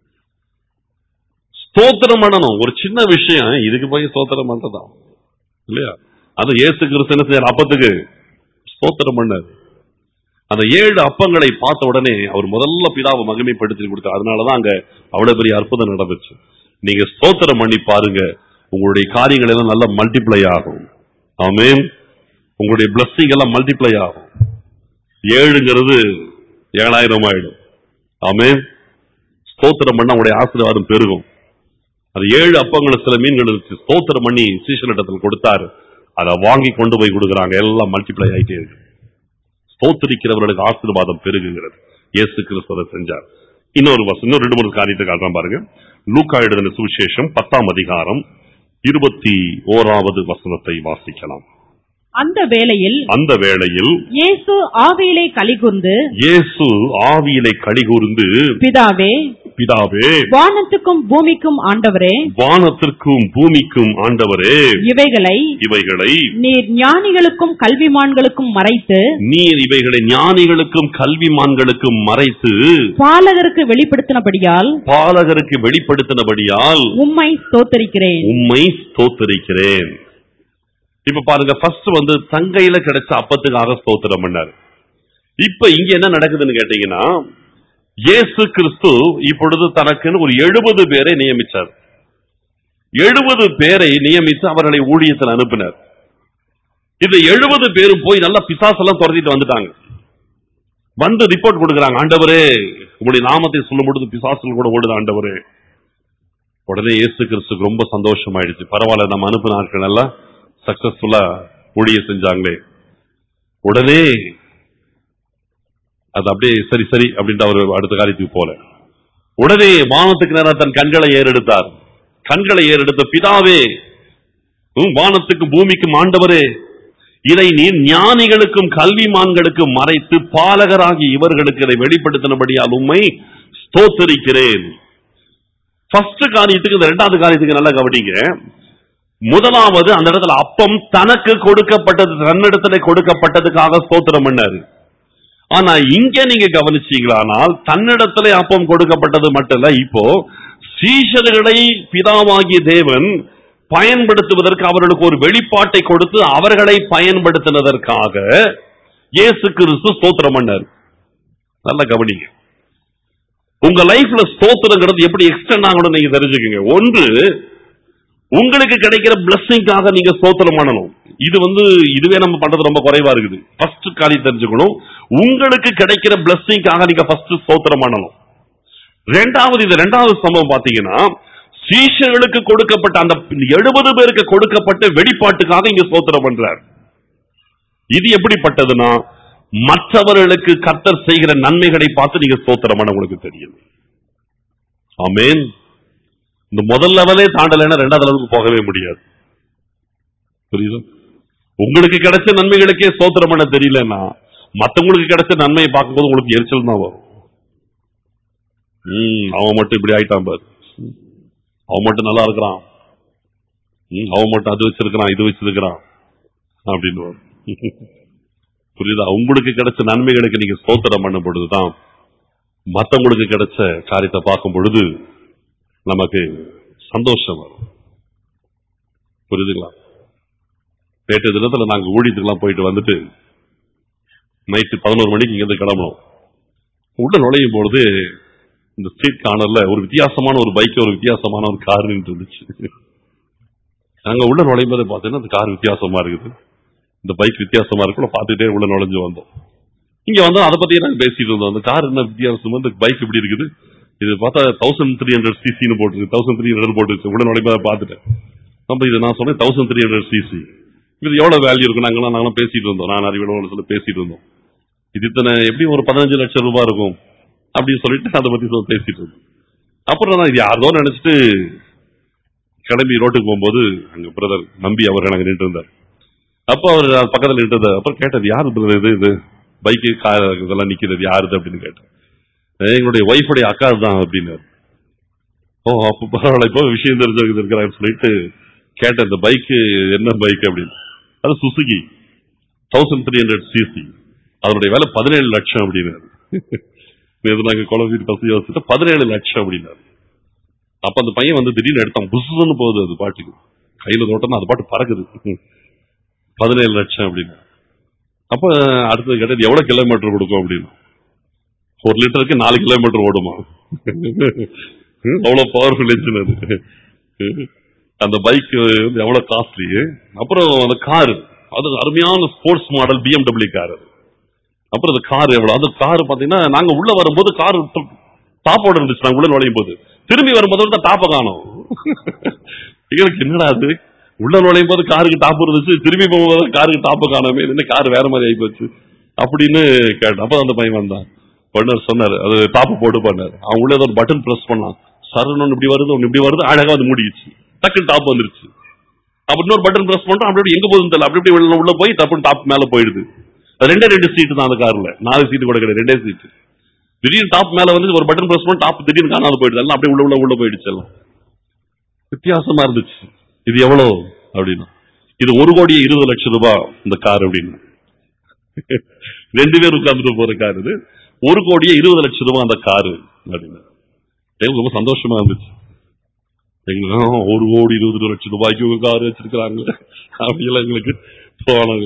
Speaker 1: ஸ்தோத்திரம் பண்ணணும் ஒரு சின்ன விஷயம் இதுக்கு போய் ஸ்தோத்திரம் பண்றதா இல்லையா அது இயேசு கிறிஸ்து என்ன செய்யற அப்பத்துக்கு ஸ்தோத்திரம் பண்ணாரு அந்த ஏழு அப்பங்களை பார்த்த உடனே அவர் முதல்ல பிதாவை மகிமைப்படுத்தி கொடுத்தார் அதனாலதான் அங்க அவ்வளவு பெரிய அற்புதம் நடந்துச்சு நீங்க ஸ்தோத்திரம் பண்ணி பாருங்க உங்களுடைய காரியங்கள் எல்லாம் நல்லா மல்டிப்ளை ஆகும் ஆமென் உங்களுடைய பிளஸ்ஸிங் எல்லாம் மல்டிப்ளை ஆகும் ஏழுங்கிறது ஏழாயிரம் ஆயிடும் ஆமென் ஸ்தோத்திரம் பண்ணா உங்களுடைய ஆசீர்வாதம் பெருகும் அது ஏழு அப்பங்களை சில மீன்கள் இருந்துச்சு ஸ்தோத்திரம் பண்ணி சீசனிடத்தில் கொடுத்தாரு அதை வாங்கி கொண்டு போய் கொடுக்குறாங்க எல்லாம் மல்டிப்ளை ஆயிட்டே இருக்கு ஸ்தோத்திரிக்கிறவர்களுக்கு ஆசீர்வாதம் பெருகுகிறது இயேசு கிறிஸ்து அதை செஞ்சார் இன்னொரு வசனம் இன்னும் ரெண்டு மூணு காரியத்தை காட்டுறேன் பாருங்க லூக்கா எழுதின சுவிசேஷம் பத்தாம் அதிகாரம் இருபத்தி ஓராவது வசனத்தை வாசிக்கலாம்
Speaker 2: அந்த வேளையில்
Speaker 1: அந்த வேளையில்
Speaker 2: இயேசு ஆவியிலே கலிகுர்ந்து
Speaker 1: இயேசு ஆவியிலே கடிகூர்ந்து
Speaker 2: பிதாவே
Speaker 1: பிதாவே
Speaker 2: வானத்துக்கும் பூமிக்கும் ஆண்டவரே
Speaker 1: வானத்திற்கும் பூமிக்கும் ஆண்டவரே
Speaker 2: இவைகளை
Speaker 1: இவைகளை
Speaker 2: நீர் ஞானிகளுக்கும் கல்விமான்களுக்கும் மறைத்து
Speaker 1: நீர் இவைகளை ஞானிகளுக்கும் கல்விமான்களுக்கும் மறைத்து
Speaker 2: பாலகருக்கு வெளிப்படுத்தினபடியால்
Speaker 1: பாலகருக்கு வெளிப்படுத்தினபடியால்
Speaker 2: உம்மை ஸ்தோத்தரிக்கிறேன்
Speaker 1: உம்மை ஸ்தோத்தரிக்கிறேன் இப்ப பாருங்க ஃபர்ஸ்ட் வந்து தங்கையில கிடைச்ச அப்பத்துக்காக ஸ்தோத்திரம் பண்ணாரு இப்ப இங்க என்ன நடக்குதுன்னு கேட்டீங்கன்னா இயேசு கிறிஸ்து இப்பொழுது தனக்குன்னு ஒரு எழுபது பேரை நியமிச்சார் எழுபது பேரை நியமித்து அவர்களை ஊழியத்தில் அனுப்பினார் இந்த எழுபது பேரும் போய் நல்லா பிசாசெல்லாம் துரத்திட்டு வந்துட்டாங்க வந்து ரிப்போர்ட் கொடுக்குறாங்க ஆண்டவரே உங்களுடைய நாமத்தை சொல்லும் பொழுது பிசாசுகள் கூட ஓடுது ஆண்டவரே உடனே இயேசு கிறிஸ்துக்கு ரொம்ப சந்தோஷமாயிடுச்சு பரவாயில்ல நம்ம அனுப்பின ஆட்கள் எல்லாம் சக்சஸ்ஃபுல்லா ஊழிய செஞ்சாங்களே உடனே அது அப்படியே சரி சரி அப்படின்ட்டு அவர் அடுத்த காரியத்துக்கு போல உடனே வானத்துக்கு நேரா தன் கண்களை ஏறெடுத்தார் கண்களை ஏறெடுத்த பிதாவே உம், வானத்துக்கும் பூமிக்கும் ஆண்டவரே இதை நீ ஞானிகளுக்கும் கல்விமான்களுக்கும் மறைத்து பாலகராகி இவர்களுக்கு இதை வெளிப்படுத்தினபடியால் உம்மை ஸ்தோத்தரிக்கிறேன் ஃபர்ஸ்ட் காரியத்துக்கு இந்த ரெண்டாவது காரியத்துக்கு நல்லா கவனிங்க முதலாவது அந்த இடத்துல அப்பம் தனக்கு கொடுக்கப்பட்டது தன்னிடத்துல கொடுக்கப்பட்டதுக்காக ஸ்தோத்திரம் பண்ணாரு ஆனா இங்க நீங்க கவனிச்சீங்களானால் தன்னிடத்துல அப்பம் கொடுக்கப்பட்டது மட்டும் இல்ல இப்போ சீஷர்களை பிதாவாகிய தேவன் பயன்படுத்துவதற்கு அவர்களுக்கு ஒரு வெளிப்பாட்டை கொடுத்து அவர்களை பயன்படுத்தினதற்காக இயேசு கிறிஸ்து ஸ்தோத்திரம் பண்ணார் நல்லா கவனிங்க உங்க லைஃப்ல ஸ்தோத்திரங்கிறது எப்படி எக்ஸ்டெண்ட் ஆகணும் நீங்க தெரிஞ்சுக்கங்க ஒன்று உங்களுக்கு கிடைக்கிற பிளஸ்ஸிங்காக நீங்க ஸ்தோத்திரம் பண்ணணும் இது வந்து இதுவே நம்ம பண்றது ரொம்ப குறைவா இருக்குது ஃபர்ஸ்ட் காரியம் தெரிஞ்சுக்கணும் உங்களுக்கு கிடைக்கிற பிளஸ்ஸிங்காக நீங்க ஃபர்ஸ்ட் ஸ்தோத்திரம் பண்ணணும் ரெண்டாவது இந்த ரெண்டாவது சம்பவம் பாத்தீங்கன்னா சீஷர்களுக்கு கொடுக்கப்பட்ட அந்த எழுபது பேருக்கு கொடுக்கப்பட்ட வெளிப்பாட்டுக்காக இங்க ஸ்தோத்திரம் பண்றார் இது எப்படிப்பட்டதுன்னா மற்றவர்களுக்கு கர்த்தர் செய்கிற நன்மைகளை பார்த்து நீங்க ஸ்தோத்திரம் பண்ண உங்களுக்கு தெரியும் ஆமென் இந்த முதல் லெவலே தாண்டலைன்னா ரெண்டாவது லெவலுக்கு போகவே முடியாது புரியுதா உங்களுக்கு கிடைச்ச நன்மைகளுக்கே ஸ்தோத்திரம் பண்ண தெரியலன்னா மத்தவங்களுக்கு கிடைச்ச நன்மையை பார்க்கும்போது உங்களுக்கு எரிச்சல் தான் வரும் ம், அவன் மட்டும் இப்படி ஆயிட்டான் பாரு ம், அவன் மட்டும் நல்லா இருக்கிறான் ம், அவன் மட்டும் அது வச்சிருக்கிறான் இது வச்சிருக்கிறான் அப்படின்னு புரியுதா உங்களுக்கு கிடைச்ச நன்மைகளுக்கு நீங்க ஸ்தோத்திரம் பண்ணும் பொழுதுதான் மத்தவங்களுக்கு கிடைச்ச காரியத்தை பார்க்கும் பொழுது நமக்கு சந்தோஷம் வரும் புரியுதுங்களா நேற்று தினத்துல நாங்க ஊழியத்துக்குலாம் போயிட்டு வந்துட்டு நைட்டு பதினோரு மணிக்கு இங்கிருந்து கிளம்பணும் உள்ள நுழையும் பொழுது இந்த ஸ்ட்ரீட் கார்னர்ல ஒரு வித்தியாசமான ஒரு பைக் ஒரு வித்தியாசமான ஒரு கார் நின்று இருந்துச்சு நாங்க உள்ள நுழையும் போது பார்த்தீங்கன்னா அந்த கார் வித்தியாசமா இருக்குது இந்த பைக் வித்தியாசமா இருக்கு பார்த்துட்டே உள்ள நுழைஞ்சு வந்தோம் இங்க வந்தோம் அதை பத்தியே நாங்க பேசிட்டு இருந்தோம் அந்த கார் என்ன வித்தியாசம் இந்த பைக் இப்படி இருக்குது இது பார்த்தா தௌசண்ட் த்ரீ ஹண்ட்ரட் சிசின்னு போட்டுருக்கு தௌசண்ட் த்ரீ ஹண்ட்ரட் போட்டுருச்சு உள்ள நுழையும் போது பார்த்துட்டேன் நம்ம இது நான் சொன்னேன் தௌசண்ட் த்ரீ ஹண்ட்ரட் சிசி இது எவ்வளவு வேல்யூ இருக்கு நாங்களாம் நாங்களாம் பேசிட்டு இருந்தோம் நான் அறிவியல் சொல்லி பேசிட்டு இருந்தோம் இது இத்தனை எப்படி ஒரு பதினஞ்சு லட்சம் ரூபாய் இருக்கும் அப்படின்னு சொல்லிட்டு அதை பத்தி சொல்லி பேசிட்டு இருந்தோம் அப்புறம் நான் இது யாரோ நினைச்சிட்டு கிளம்பி ரோட்டுக்கு போகும்போது அங்க பிரதர் நம்பி அவர் எனக்கு நின்று இருந்தார் அப்போ அவர் பக்கத்துல நின்று இருந்தார் அப்புறம் கேட்டது யாரு brother இது இது பைக்கு கார் இதெல்லாம் நிக்கிறது யாருது அப்படின்னு கேட்டேன் "ஏய், எங்களுடைய ஒய்ஃபுடைய அக்கா தான் அப்படின்னாரு ஓ அப்ப பரவாயில்ல இப்போ விஷயம் தெரிஞ்சவங்க இருக்கிறான்னு சொல்லிட்டு கேட்டேன் இந்த பைக்கு என்ன பைக் அப்படின்னு அது Suzuki thousand three hundred CC அதனுடைய விலை பதினேழு லட்சம் அப்படின்னாரு நேற்று நாங்க குழந்தை பசங்க யோசிச்சுட்டு பதினேழு லட்சம் அப்படின்னாரு அப்ப அந்த பையன் வந்து திடீர்னு எடுத்தான் புசுன்னு போகுது அது பாட்டுக்கு கையில தோட்டம்னா அது பாட்டு பறக்குது பதினேழு லட்சம் அப்படின்னு அப்ப அடுத்தது கேட்டது எவ்வளவு கிலோமீட்டர் கொடுக்கும் அப்படின்னு ஒரு லிட்டருக்கு நாலு கிலோமீட்டர் ஓடுமா அவ்வளவு பவர்ஃபுல் இன்ஜின் அது அந்த பைக் வந்து எவ்வளவு காஸ்ட்லி அப்புறம் அந்த கார் அது அருமையான ஸ்போர்ட்ஸ் மாடல் பிஎம்டபிள்யூ கார் அது அப்புறம் அந்த கார் எவ்வளவு அந்த கார் பாத்தீங்கன்னா நாங்க உள்ள வரும்போது கார் டாப்போட இருந்துச்சு நாங்க உள்ள நுழையும் போது திரும்பி வரும்போது தான் டாப்பை காணும் எங்களுக்கு என்னடா அது உள்ள நுழையும் போது காருக்கு டாப் இருந்துச்சு திரும்பி போகும்போது காருக்கு டாப்பை காணாமே என்ன கார் வேற மாதிரி ஆகி போச்சு அப்படின்னு கேட்டேன் அப்ப அந்த பையன் வந்தான் பண்ணார் சொன்னாரு அது டாப் போட்டு பண்ணாரு அவன் உள்ள ஏதோ ஒரு பட்டன் பிரஸ் பண்ணான் சரண் ஒன்று இப்படி வருது ஒன்று இப்படி வருது அழகா வந்து மூடிடுச்சு டக்குன்னு டாப் வந்துருச்சு அப்ப இன்னொரு பட்டன் பிரஸ் பண்றோம் அப்படி இப்படி எங்க போகுதுன்னு தெரியல அப்படி இப்படி உள்ள உள்ள போய் டப்புன்னு டாப் மேல போயிடுது அது ரெண்டே ரெண்டு சீட்டு தான் அந்த கார்ல நாலு சீட்டு கூட கிடையாது ரெண்டே சீட்டு திடீர்னு டாப் மேல வந்து ஒரு பட்டன் பிரஸ் பண்ணி டாப் திடீர்னு காணாத போயிடுது எல்லாம் அப்படியே உள்ள உள்ள உள்ள போயிடுச்சு எல்லாம் வித்தியாசமா இருந்துச்சு இது எவ்வளவு அப்படின்னா இது ஒரு கோடி இருபது லட்சம் ரூபாய் இந்த கார் அப்படின்னு ரெண்டு பேர் உட்கார்ந்துட்டு போற கார் இது ஒரு கோடியே இருபது லட்சம் ரூபாய் அந்த காரு அப்படின்னு எனக்கு ரொம்ப சந்தோஷமா இருந்துச்சு எங்களுக்கு ஆ, ஒரு கோடி இருபது லட்சம் ரூபாய்க்கு ஒரு கார் வச்சிருக்கிறாங்க அப்படியெல்லாம் எங்களுக்கு தோணது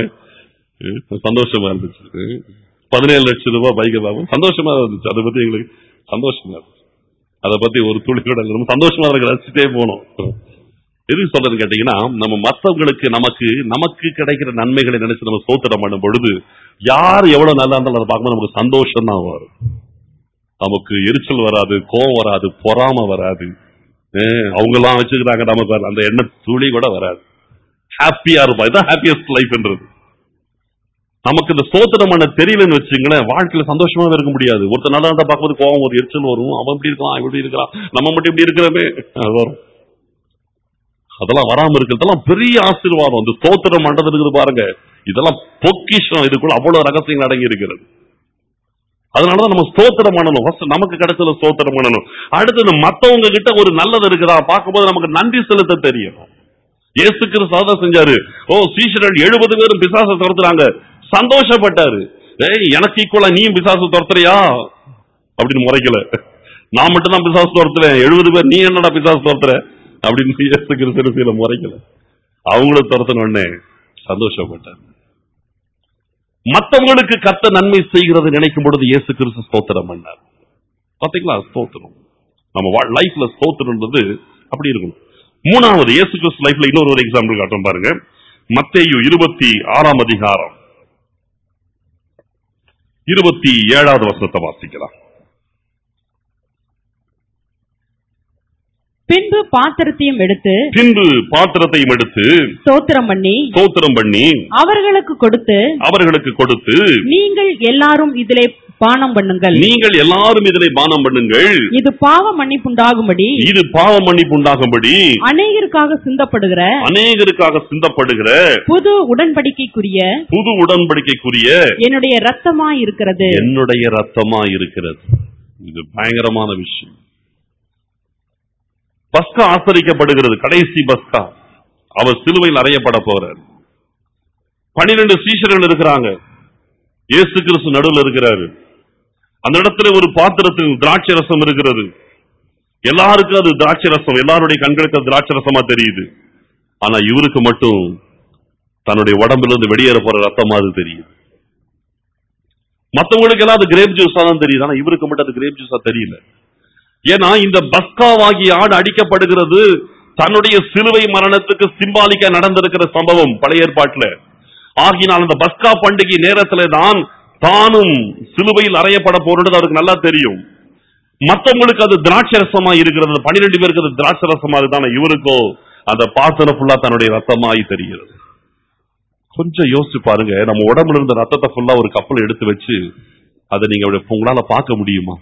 Speaker 1: சந்தோஷமா இருந்துச்சு பதினேழு லட்சம் ரூபாய் பைக்கை பார்க்கும் சந்தோஷமா இருந்துச்சு அதை பத்தி எங்களுக்கு சந்தோஷமா இருந்துச்சு அதை பத்தி ஒரு துளி கூட இல்ல. ரொம்ப சந்தோஷமா இருக்கு ரசிச்சுட்டே போனோம் எதுக்கு சொல்றேன்னு கேட்டீங்கன்னா நம்ம மத்தவங்களுக்கு நமக்கு நமக்கு கிடைக்கிற நன்மைகளை நினைச்சு நம்ம சோத்திரம் பண்ணும் பொழுது யார் எவ்வளவு நல்லா இருந்தாலும் அதை பார்க்கும்போது நமக்கு சந்தோஷம் தான் வரும் நமக்கு எரிச்சல் வராது கோவம் வராது பொறாம வராது அவங்க எல்லாம் வச்சுக்கிறாங்க நமக்கு வர- அந்த எண்ண துளி கூட வராது ஹாப்பியா இருப்போம் இதான் ஹாப்பியஸ்ட் லைஃப்ன்றது நமக்கு இந்த சோத்திரம் பண்ண தெரியலன்னு வச்சுங்களேன் வாழ்க்கையில சந்தோஷமாவே இருக்க முடியாது ஒருத்தர் நல்லா இருந்தா பார்க்கும்போது கோவம் ஒரு எரிச்சல் வரும் அவன் இப்படி இருக்கலாம் அவன் இப்படி இருக்கலாம் நம்ம மட்டும் இப்படி இருக்கிறோமே அது வரும் அதெல்லாம் வராம இருக்கிறதெல்லாம் பெரிய ஆசீர்வாதம் இந்த ஸ்தோத்திரம் பண்றது இருக்குது பாருங்க இதெல்லாம் பொக்கிஷம் இதுக்குள்ள அவ்வளவு ரகசியங்கள் அடங்கி இருக்கிறது அதனாலதான் நம்ம ஸ்தோத்திரம் பண்ணணும் First நமக்கு கிடைச்சத ஸ்தோத்திரம் பண்ணணும் அடுத்தது மத்தவங்க கிட்ட ஒரு நல்லது இருக்குதா பார்க்கும்போது நமக்கு நன்றி செலுத்த தெரியும் இயேசு கிறிஸ்து அதான் செஞ்சாரு ஓ சீஷர்கள் எழுபது பேரும் பிசாசை துரத்துறாங்க சந்தோஷப்பட்டாரு ஏய் எனக்கு ஈக்குவலா நீயும் பிசாசு துரத்துறியா அப்படின்னு முறைக்கல நான் மட்டும் தான் பிசாசு துரத்துறேன் எழுபது பேர் நீ என்னடா பிசாசு துரத்துற அப்படின்னு இயேசு கிறிஸ்து சில முறைக்கல அவங்களும் துரத்தின உடனே சந்தோஷப்பட்டார் மத்தவங்களுக்கு கத்த நன்மை செய்கிறது நினைக்கும் பொழுது இயேசு கிறிஸ்து ஸ்தோத்திரம் பண்ணார் பாத்தீங்களா ஸ்தோத்திரம் நம்ம லைஃப்ல ஸ்தோத்திரம்ன்றது அப்படி இருக்கணும் மூணாவது இயேசு கிறிஸ்து லைஃப்ல இன்னொரு ஒரு எக்ஸாம்பிள் காட்டுறோம் பாருங்க மத்தேயு இருபத்தி ஆறாம் அதிகாரம் இருபத்தி ஏழாவது வசனத்தை வாசிக்கலாம்
Speaker 2: பின்பு பாத்திரத்தையும் எடுத்து
Speaker 1: பின்பு பாத்திரத்தையும் எடுத்து
Speaker 2: ஸ்தோத்திரம் பண்ணி
Speaker 1: ஸ்தோத்திரம் பண்ணி
Speaker 2: அவர்களுக்கு கொடுத்து
Speaker 1: அவர்களுக்கு கொடுத்து
Speaker 2: நீங்கள் எல்லாரும் இதிலே பானம் பண்ணுங்கள்
Speaker 1: நீங்கள் எல்லாரும் இதனை பானம் பண்ணுங்கள்
Speaker 2: இது பாவ மன்னிப்புண்டாகும்படி
Speaker 1: இது பாவ மன்னிப்பு உண்டாகும்படி
Speaker 2: அநேகருக்காக சிந்தப்படுகிற
Speaker 1: அநேகருக்காக சிந்தப்படுகிற
Speaker 2: புது உடன்படிக்கைக்குரிய
Speaker 1: புது உடன்படிக்கைக்குரிய
Speaker 2: என்னுடைய ரத்தமாய் இருக்கிறது
Speaker 1: என்னுடைய ரத்தமா இருக்கிறது இது பயங்கரமான விஷயம் பஸ்கா ஆசரிக்கப்படுகிறது கடைசி பஸ்கா அவர் சிலுவையில் அறையப்பட போறார் பனிரெண்டு சீஷர்கள் இருக்கிறாங்க இயேசு கிறிஸ்து நடுவில் இருக்கிறாரு அந்த இடத்துல ஒரு பாத்திரத்தில் திராட்சை ரசம் இருக்கிறது எல்லாருக்கும் அது திராட்சை ரசம் எல்லாருடைய கண்களுக்கு அது திராட்சை ரசமா தெரியுது ஆனா இவருக்கு மட்டும் தன்னுடைய உடம்புல இருந்து வெளியேற போற ரத்தமா அது தெரியுது மத்தவங்களுக்கு எல்லாம் அது கிரேப் ஜூஸா தான் தெரியுது ஆனா இவருக்கு மட்டும் அது கிரேப் ஜூஸா தெரியல ஏன்னா இந்த பஸ்காவாகிய ஆடு அடிக்கப்படுகிறது தன்னுடைய சிலுவை மரணத்துக்கு சிம்பாலிக்கா நடந்திருக்கிற சம்பவம் பழைய ஏற்பாட்டுல ஆகினால் அந்த பஸ்கா பண்டிகை நேரத்துல தான் தானும் சிலுவையில் அறையப்பட போறது அவருக்கு நல்லா தெரியும் மத்தவங்களுக்கு அது திராட்சை ரசமா இருக்கிறது பன்னிரெண்டு பேருக்கு அது திராட்சை ரசமா இருக்குதான இவருக்கோ அந்த பாத்திரம் ஃபுல்லா தன்னுடைய ரத்தமாய் தெரிகிறது கொஞ்சம் யோசிச்சு பாருங்க நம்ம உடம்புல இருந்த ரத்தத்தை ஃபுல்லா ஒரு கப்பல் எடுத்து வச்சு அதை நீங்க அப்படி உங்களால பார்க்க முடியுமா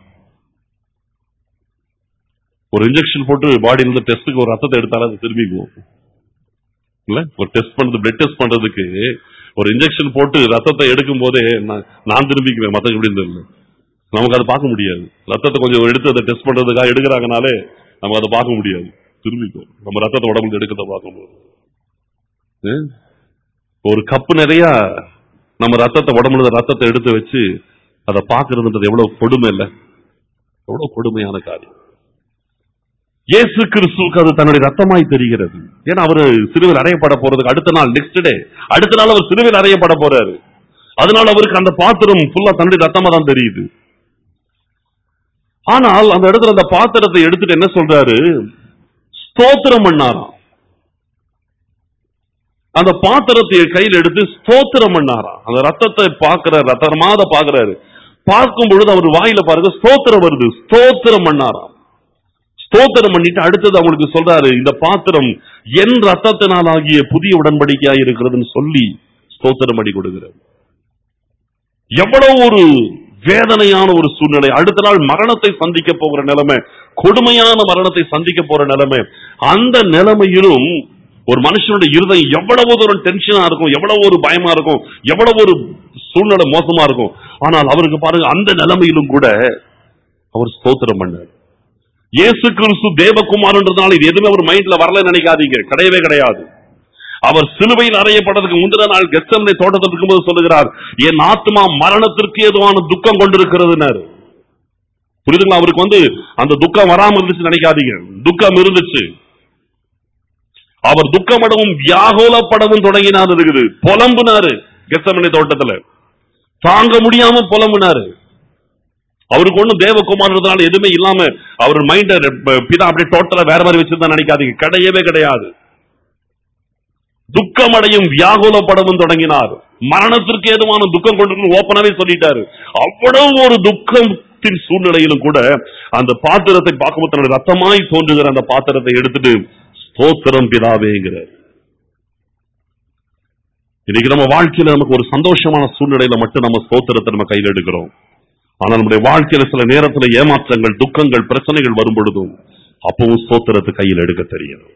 Speaker 1: ஒரு இன்ஜெக்ஷன் போட்டு பாடியில இருந்து டெஸ்ட்டுக்கு ஒரு ரத்தத்தை எடுத்தாலும் அது திரும்பிக்குவோம் இல்ல ஒரு டெஸ்ட் பண்றது பிளட் டெஸ்ட் பண்றதுக்கு ஒரு இன்ஜெக்ஷன் போட்டு ரத்தத்தை எடுக்கும் போதே நான் நான் திரும்பிக்குவேன் மத்தவங்க எப்படி தெரியல நமக்கு அதை பார்க்க முடியாது ரத்தத்தை கொஞ்சம் எடுத்து அதை டெஸ்ட் பண்றதுக்காக எடுக்கிறாங்கனாலே நம்ம அதை பார்க்க முடியாது திரும்பிக்கும் நம்ம ரத்தத்தை உடம்புல எடுக்கிறத பார்க்கும்போது ஏ? ஒரு கப்பு நிறைய நம்ம ரத்தத்தை உடம்புல இருந்த ரத்தத்தை எடுத்து வச்சு அதை பார்க்கறதுன்றது எவ்வளவு கொடுமை இல்ல எவ்வளவு கொடுமையான காரியம் இயேசு கிறிஸ்துவுக்கு அது தன்னுடைய ரத்தமாய் தெரிகிறது ஏன்னா அவர் சிறுவில் அறையப்பட போறதுக்கு அடுத்த நாள் நெக்ஸ்ட் டே அடுத்த நாள் அவர் சிறுவில் அறையப்பட போறாரு அதனால அவருக்கு அந்த பாத்திரம் ஃபுல்லா தன்னுடைய ரத்தமா தான் தெரியுது ஆனால் அந்த இடத்துல அந்த பாத்திரத்தை எடுத்துட்டு என்ன சொல்றாரு ஸ்தோத்திரம் பண்ணாராம் அந்த பாத்திரத்தை கையில் எடுத்து ஸ்தோத்திரம் பண்ணாராம் அந்த ரத்தத்தை பார்க்கிற ரத்தமாத பாக்குறாரு பார்க்கும் பொழுது அவர் வாயில பாருங்க ஸ்தோத்திரம் வருது ஸ்தோத்திரம் பண்ணாராம் ஸ்தோத்திரம் பண்ணிட்டு அடுத்தது அவங்களுக்கு சொல்றாரு இந்த பாத்திரம் என் ரத்தத்தினால் ஆகிய புதிய உடன்படிக்கையா இருக்கிறதுன்னு சொல்லி ஸ்தோத்திரம் பண்ணி கொடுக்கிறார் எவ்வளவு ஒரு வேதனையான ஒரு சூழ்நிலை அடுத்த நாள் மரணத்தை சந்திக்க போகிற நிலைமை கொடுமையான மரணத்தை சந்திக்க போற நிலைமை அந்த நிலைமையிலும் ஒரு மனுஷனுடைய இருதயம் எவ்வளவு தூரம் டென்ஷனா இருக்கும் எவ்வளவு ஒரு பயமா இருக்கும் எவ்வளவு ஒரு சூழ்நிலை மோசமா இருக்கும் ஆனால் அவருக்கு பாருங்க அந்த நிலைமையிலும் கூட அவர் ஸ்தோத்திரம் பண்ணார் இயேசு கிறிஸ்து தேவகுமார்ன்றதுனால இது எதுவுமே அவர் மைண்ட்ல வரல நினைக்காதீங்க கிடையவே கிடையாது அவர் சிலுவையில் அறையப்பட்டதுக்கு முந்தின நாள் கெத்தமனை தோட்டத்தில் இருக்கும்போது சொல்லுகிறார் என் ஆத்மா மரணத்திற்கு ஏதுவான துக்கம் கொண்டிருக்கிறதுனாரு புரியுதுங்களா அவருக்கு வந்து அந்த துக்கம் வராம இருந்துச்சு நினைக்காதீங்க துக்கம் இருந்துச்சு அவர் துக்கமடவும் வியாகுலப்படவும் தொடங்கினார் இருக்குது புலம்புனாரு கெத்தமனை தோட்டத்துல தாங்க முடியாம புலம்புனாரு அவருக்கு ஒண்ணும் தேவகுமார்ன்றதுனால எதுவுமே இல்லாம அவர் மைண்ட பிதா அப்படியே டோட்டலா வேற மாதிரி வச்சிருந்தா நினைக்காதீங்க கிடையவே கிடையாது துக்கமடையும் வியாகுலப்படவும் தொடங்கினார் மரணத்திற்கு ஏதுவான துக்கம் கொண்டு ஓப்பனாவே சொல்லிட்டாரு அவ்வளவு ஒரு துக்கத்தின் சூழ்நிலையிலும் கூட அந்த பாத்திரத்தை பார்க்கும்போது தன்னுடைய ரத்தமாய் தோன்றுகிற அந்த பாத்திரத்தை எடுத்துட்டு ஸ்தோத்திரம் பிதாவேங்கிறார் இன்னைக்கு நம்ம வாழ்க்கையில நமக்கு ஒரு சந்தோஷமான சூழ்நிலையில மட்டும் நம்ம ஸ்தோத்திரத்தை நம்ம கையில் எடுக்கிறோம் ஆனால் நம்முடைய வாழ்க்கையில சில நேரத்துல ஏமாற்றங்கள் துக்கங்கள் பிரச்சனைகள் வரும் பொழுதும் அப்பவும் ஸ்தோத்திரத்தை கையில் எடுக்க தெரியணும்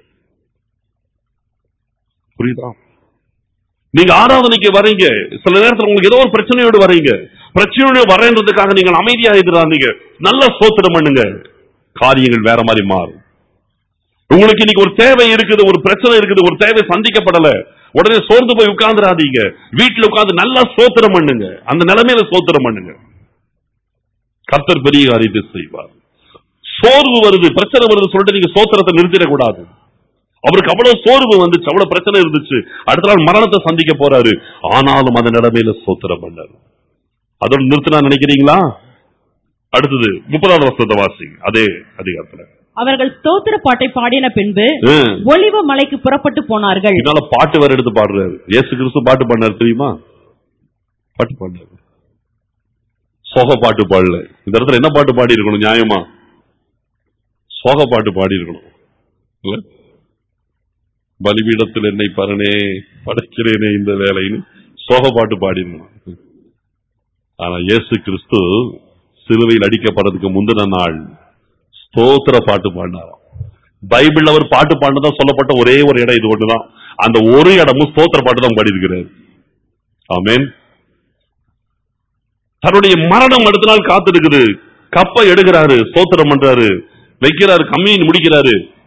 Speaker 1: புரியுதா நீங்க ஆராதனைக்கு வரீங்க சில நேரத்துல உங்களுக்கு ஏதோ ஒரு பிரச்சனையோடு வரீங்க பிரச்சனையோடு வரேன்றதுக்காக நீங்கள் அமைதியா எதிராந்தீங்க நல்ல ஸ்தோத்திரம் பண்ணுங்க காரியங்கள் வேற மாதிரி மாறும் உங்களுக்கு இன்னைக்கு ஒரு தேவை இருக்குது ஒரு பிரச்சனை இருக்குது ஒரு தேவை சந்திக்கப்படல உடனே சோர்ந்து போய் உட்கார்ந்துடாதீங்க வீட்டுல உட்கார்ந்து நல்லா ஸ்தோத்திரம் பண்ணுங்க அந்த நிலைமையில ஸ்தோத்திரம் பண்ணுங்க கர்த்தர் பெரிய காரியத்தை செய்வார் சோர்வு வருது பிரச்சனை வருது சொல்லிட்டு நீங்க சோத்திரத்தை நிறுத்திடக்கூடாது அவருக்கு அவ்வளவு சோர்வு வந்துச்சு அவ்வளவு பிரச்சனை இருந்துச்சு அடுத்த நாள் மரணத்தை சந்திக்க போறாரு ஆனாலும் அந்த நிலைமையில சோத்திரம் பண்ணாரு அதோட நிறுத்தினா நினைக்கிறீங்களா அடுத்தது முப்பதாவது வருஷத்தை வாசி அதே அதிகாரத்துல
Speaker 2: அவர்கள் ஸ்தோத்திர பாட்டை பாடின பின்பு
Speaker 1: ஹம்.
Speaker 2: ஒளிவ மலைக்கு புறப்பட்டு போனார்கள்
Speaker 1: இதனால பாட்டு வேற எடுத்து பாடுறாரு இயேசு கிறிஸ்து பாட்டு பாடினாரு தெரியுமா பாட்டு பாடினாரு சோக பாட்டு பாடல இந்த இடத்துல என்ன பாட்டு பாடி இருக்கணும் நியாயமா சோக பாட்டு பாடி இருக்கணும் இல்ல பலிபீடத்தில் என்னை பரனே படைக்கிறேனே இந்த வேலைன்னு சோக பாட்டு பாடி இருக்கணும் ஆனா இயேசு கிறிஸ்து சிலுவையில் அடிக்கப்படுறதுக்கு முந்தின நாள் ஸ்தோத்திர பாட்டு பாடினாராம் பைபிள்ல அவர் பாட்டு பாடினதா சொல்லப்பட்ட ஒரே ஒரு இடம் இது ஒண்ணுதான் அந்த ஒரு இடமும் ஸ்தோத்திர பாட்டு தான் பாடியிருக்கிறார் ஆமென் தன்னுடைய மரணம் அடுத்த நாள் காத்திருக்குது கப்பை எடுக்கிறாரு ஸ்தோத்திரம் பண்றாரு வைக்கிறாரு கம்மியின் முடிக்கிறாரு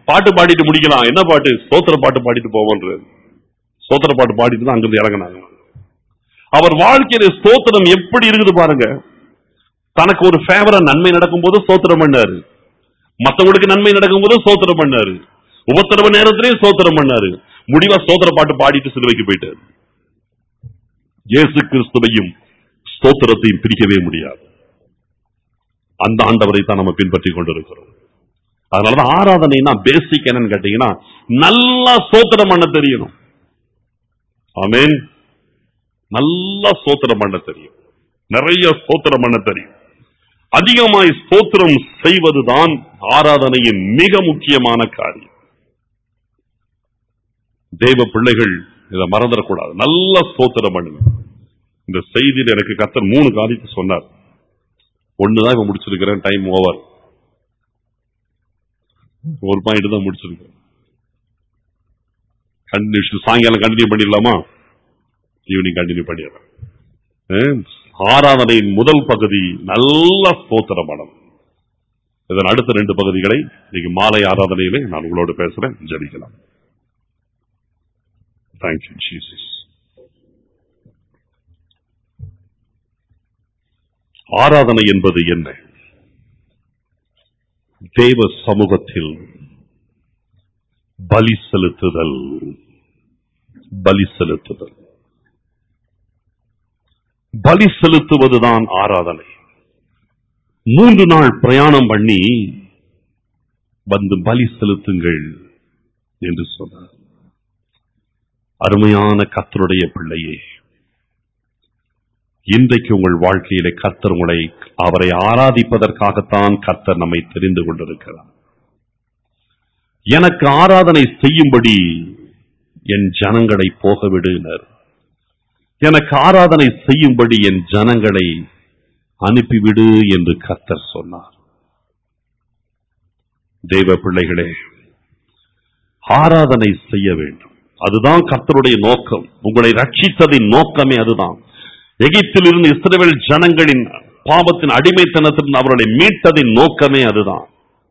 Speaker 1: பாட்டு பாடிட்டு முடிக்கலாம் என்ன பாட்டு ஸ்தோத்திர பாட்டு பாடிட்டு போவோன்ற ஸ்தோத்திர பாட்டு பாடிட்டு தான் அங்கிருந்து இறங்கினாங்க அவர் வாழ்க்கையில ஸ்தோத்திரம் எப்படி இருக்குது பாருங்க தனக்கு ஒரு ஃபேவரா நன்மை நடக்கும்போது ஸ்தோத்திரம் பண்ணாரு மத்தவங்களுக்கு நன்மை நடக்கும்போது ஸ்தோத்திரம் பண்ணாரு உபத்திரவ நேரத்திலேயும் ஸ்தோத்திரம் பண்ணாரு முடிவா ஸ்தோத்திர பாட்டு பாடிட்டு சிலுவைக்கு போயிட்டாரு இயேசு கிறிஸ்துவையும் ஸ்தோத்திரத்தையும் பிரிக்கவே முடியாது அந்த ஆண்டவரை தான் நம்ம பின்பற்றி கொண்டிருக்கிறோம் அதனாலதான் ஆராதனைனா பேசிக் என்னன்னு கேட்டீங்கன்னா நல்லா ஸ்தோத்திரம் பண்ண தெரியணும் ஆமென் நல்லா ஸ்தோத்திரம் பண்ண தெரியும் நிறைய ஸ்தோத்திரம் பண்ண தெரியும் அதிகமாய் ஸ்தோத்திரம் செய்வதுதான் ஆராதனையின் மிக முக்கியமான காரியம் தேவ பிள்ளைகள் இதை மறந்துடக்கூடாது நல்ல ஸ்தோத்திரம் பண்ணுங்க இந்த செய்தியில் எனக்கு கத்தர் மூணு காரியத்தை சொன்னார் ஒண்ணுதான் இப்ப முடிச்சிருக்கிறேன் டைம் ஓவர் ஒரு பாயிண்ட் தான் முடிச்சிருக்கேன் கண்டினியூஷன் சாயங்காலம் கண்டினியூ பண்ணிடலாமா ஈவினிங் கண்டினியூ பண்ணிடுறேன் அஹ், ஆராதனையின் முதல் பகுதி நல்ல ஸ்தோத்திரமானம் இதன் அடுத்த ரெண்டு பகுதிகளை இன்னைக்கு மாலை ஆராதனையிலே நான் உங்களோடு பேசுறேன் ஜெபிக்கலாம் தேங்க்யூ ஜீசஸ் ஆராதனை என்பது என்ன தேவ சமூகத்தில் பலி செலுத்துதல் பலி செலுத்துதல் பலி செலுத்துவதுதான் ஆராதனை மூன்று நாள் பிரயாணம் பண்ணி வந்து பலி செலுத்துங்கள் என்று சொன்னார் அருமையான கர்த்தருடைய பிள்ளையே இன்றைக்கு உங்கள் வாழ்க்கையிலே கர்த்தர் உங்களை அவரை ஆராதிப்பதற்காகத்தான் கர்த்தர் நம்மை தெரிந்து கொண்டிருக்கிறார் எனக்கு ஆராதனை செய்யும்படி என் ஜனங்களை போக விடுனர் எனக்கு ஆராதனை செய்யும்படி என் ஜனங்களை அனுப்பிவிடு என்று கர்த்தர் சொன்னார் தேவ பிள்ளைகளே ஆராதனை செய்ய வேண்டும் அதுதான் கர்த்தருடைய நோக்கம் உங்களை ரட்சித்ததின் நோக்கமே அதுதான் எகிப்தில் இருந்து இஸ்ரவேல் ஜனங்களின் பாவத்தின் அடிமைத்தனத்திலிருந்து அவர்களை மீட்டதின் நோக்கமே அதுதான்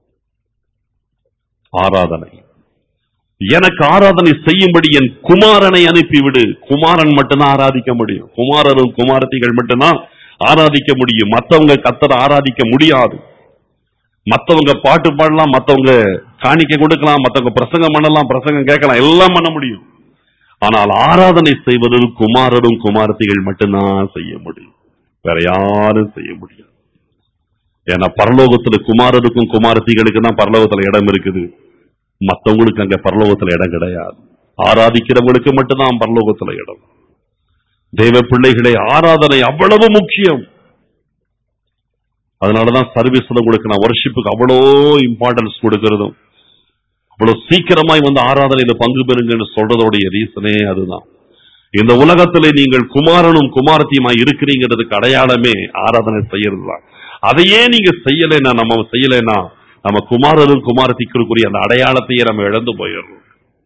Speaker 1: ஆராதனை எனக்கு ஆராதனை செய்யும்படி என் குமாரனை அனுப்பிவிடு குமாரன் மட்டும்தான் ஆராதிக்க முடியும் குமாரரும் குமாரத்திகள் மட்டும்தான் ஆராதிக்க முடியும் மத்தவங்க கத்தரை ஆராதிக்க முடியாது மத்தவங்க பாட்டு பாடலாம் மத்தவங்க காணிக்கை கொடுக்கலாம் மத்தவங்க பிரசங்கம் பண்ணலாம் பிரசங்கம் கேட்கலாம் எல்லாம் பண்ண முடியும் ஆனால் ஆராதனை செய்வது குமாரரும் குமாரத்திகள் மட்டும்தான் செய்ய முடியும் வேற யாரும் செய்ய முடியாது ஏன்னா பரலோகத்துல குமாரருக்கும் குமாரத்திகளுக்கு தான் பரலோகத்துல இடம் இருக்குது மத்தவங்களுக்கு அங்க பரலோகத்துல இடம் கிடையாது ஆராதிக்கிறவங்களுக்கு மட்டும்தான் பரலோகத்துல இடம் தேவ பிள்ளைகளே ஆராதனை அவ்வளவு முக்கியம் அதனாலதான் சர்வீஸ்ல உங்களுக்கு நான் வர்ஷிப்புக்கு அவ்வளோ இம்பார்ட்டன்ஸ் கொடுக்கிறதும் அவ்வளவு சீக்கிரமாய் வந்து ஆராதனையில பங்கு பெறுங்கன்னு சொல்றதோடைய ரீசனே அதுதான் இந்த உலகத்திலே நீங்கள் குமாரனும் குமாரத்தியுமாய் இருக்கிறீங்கிறதுக்கு அடையாளமே ஆராதனை செய்யறது தான் அதையே நீங்க செய்யலைன்னா நம்ம செய்யலைன்னா நம்ம குமாரரும் குமாரத்திக்குரிய அந்த அடையாளத்தையே நம்ம இழந்து போயிடுறோம்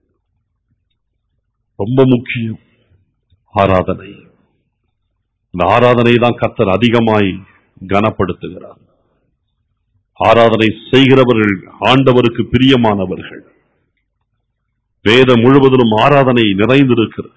Speaker 1: ரொம்ப முக்கியம் ஆராதனை இந்த ஆராதனை தான் கர்த்தர் அதிகமாய் கனப்படுத்துகிறார் ஆராதனை செய்கிறவர்கள் ஆண்டவருக்கு பிரியமானவர்கள் வேதம் முழுவதிலும் ஆராதனை நிறைந்திருக்கிறது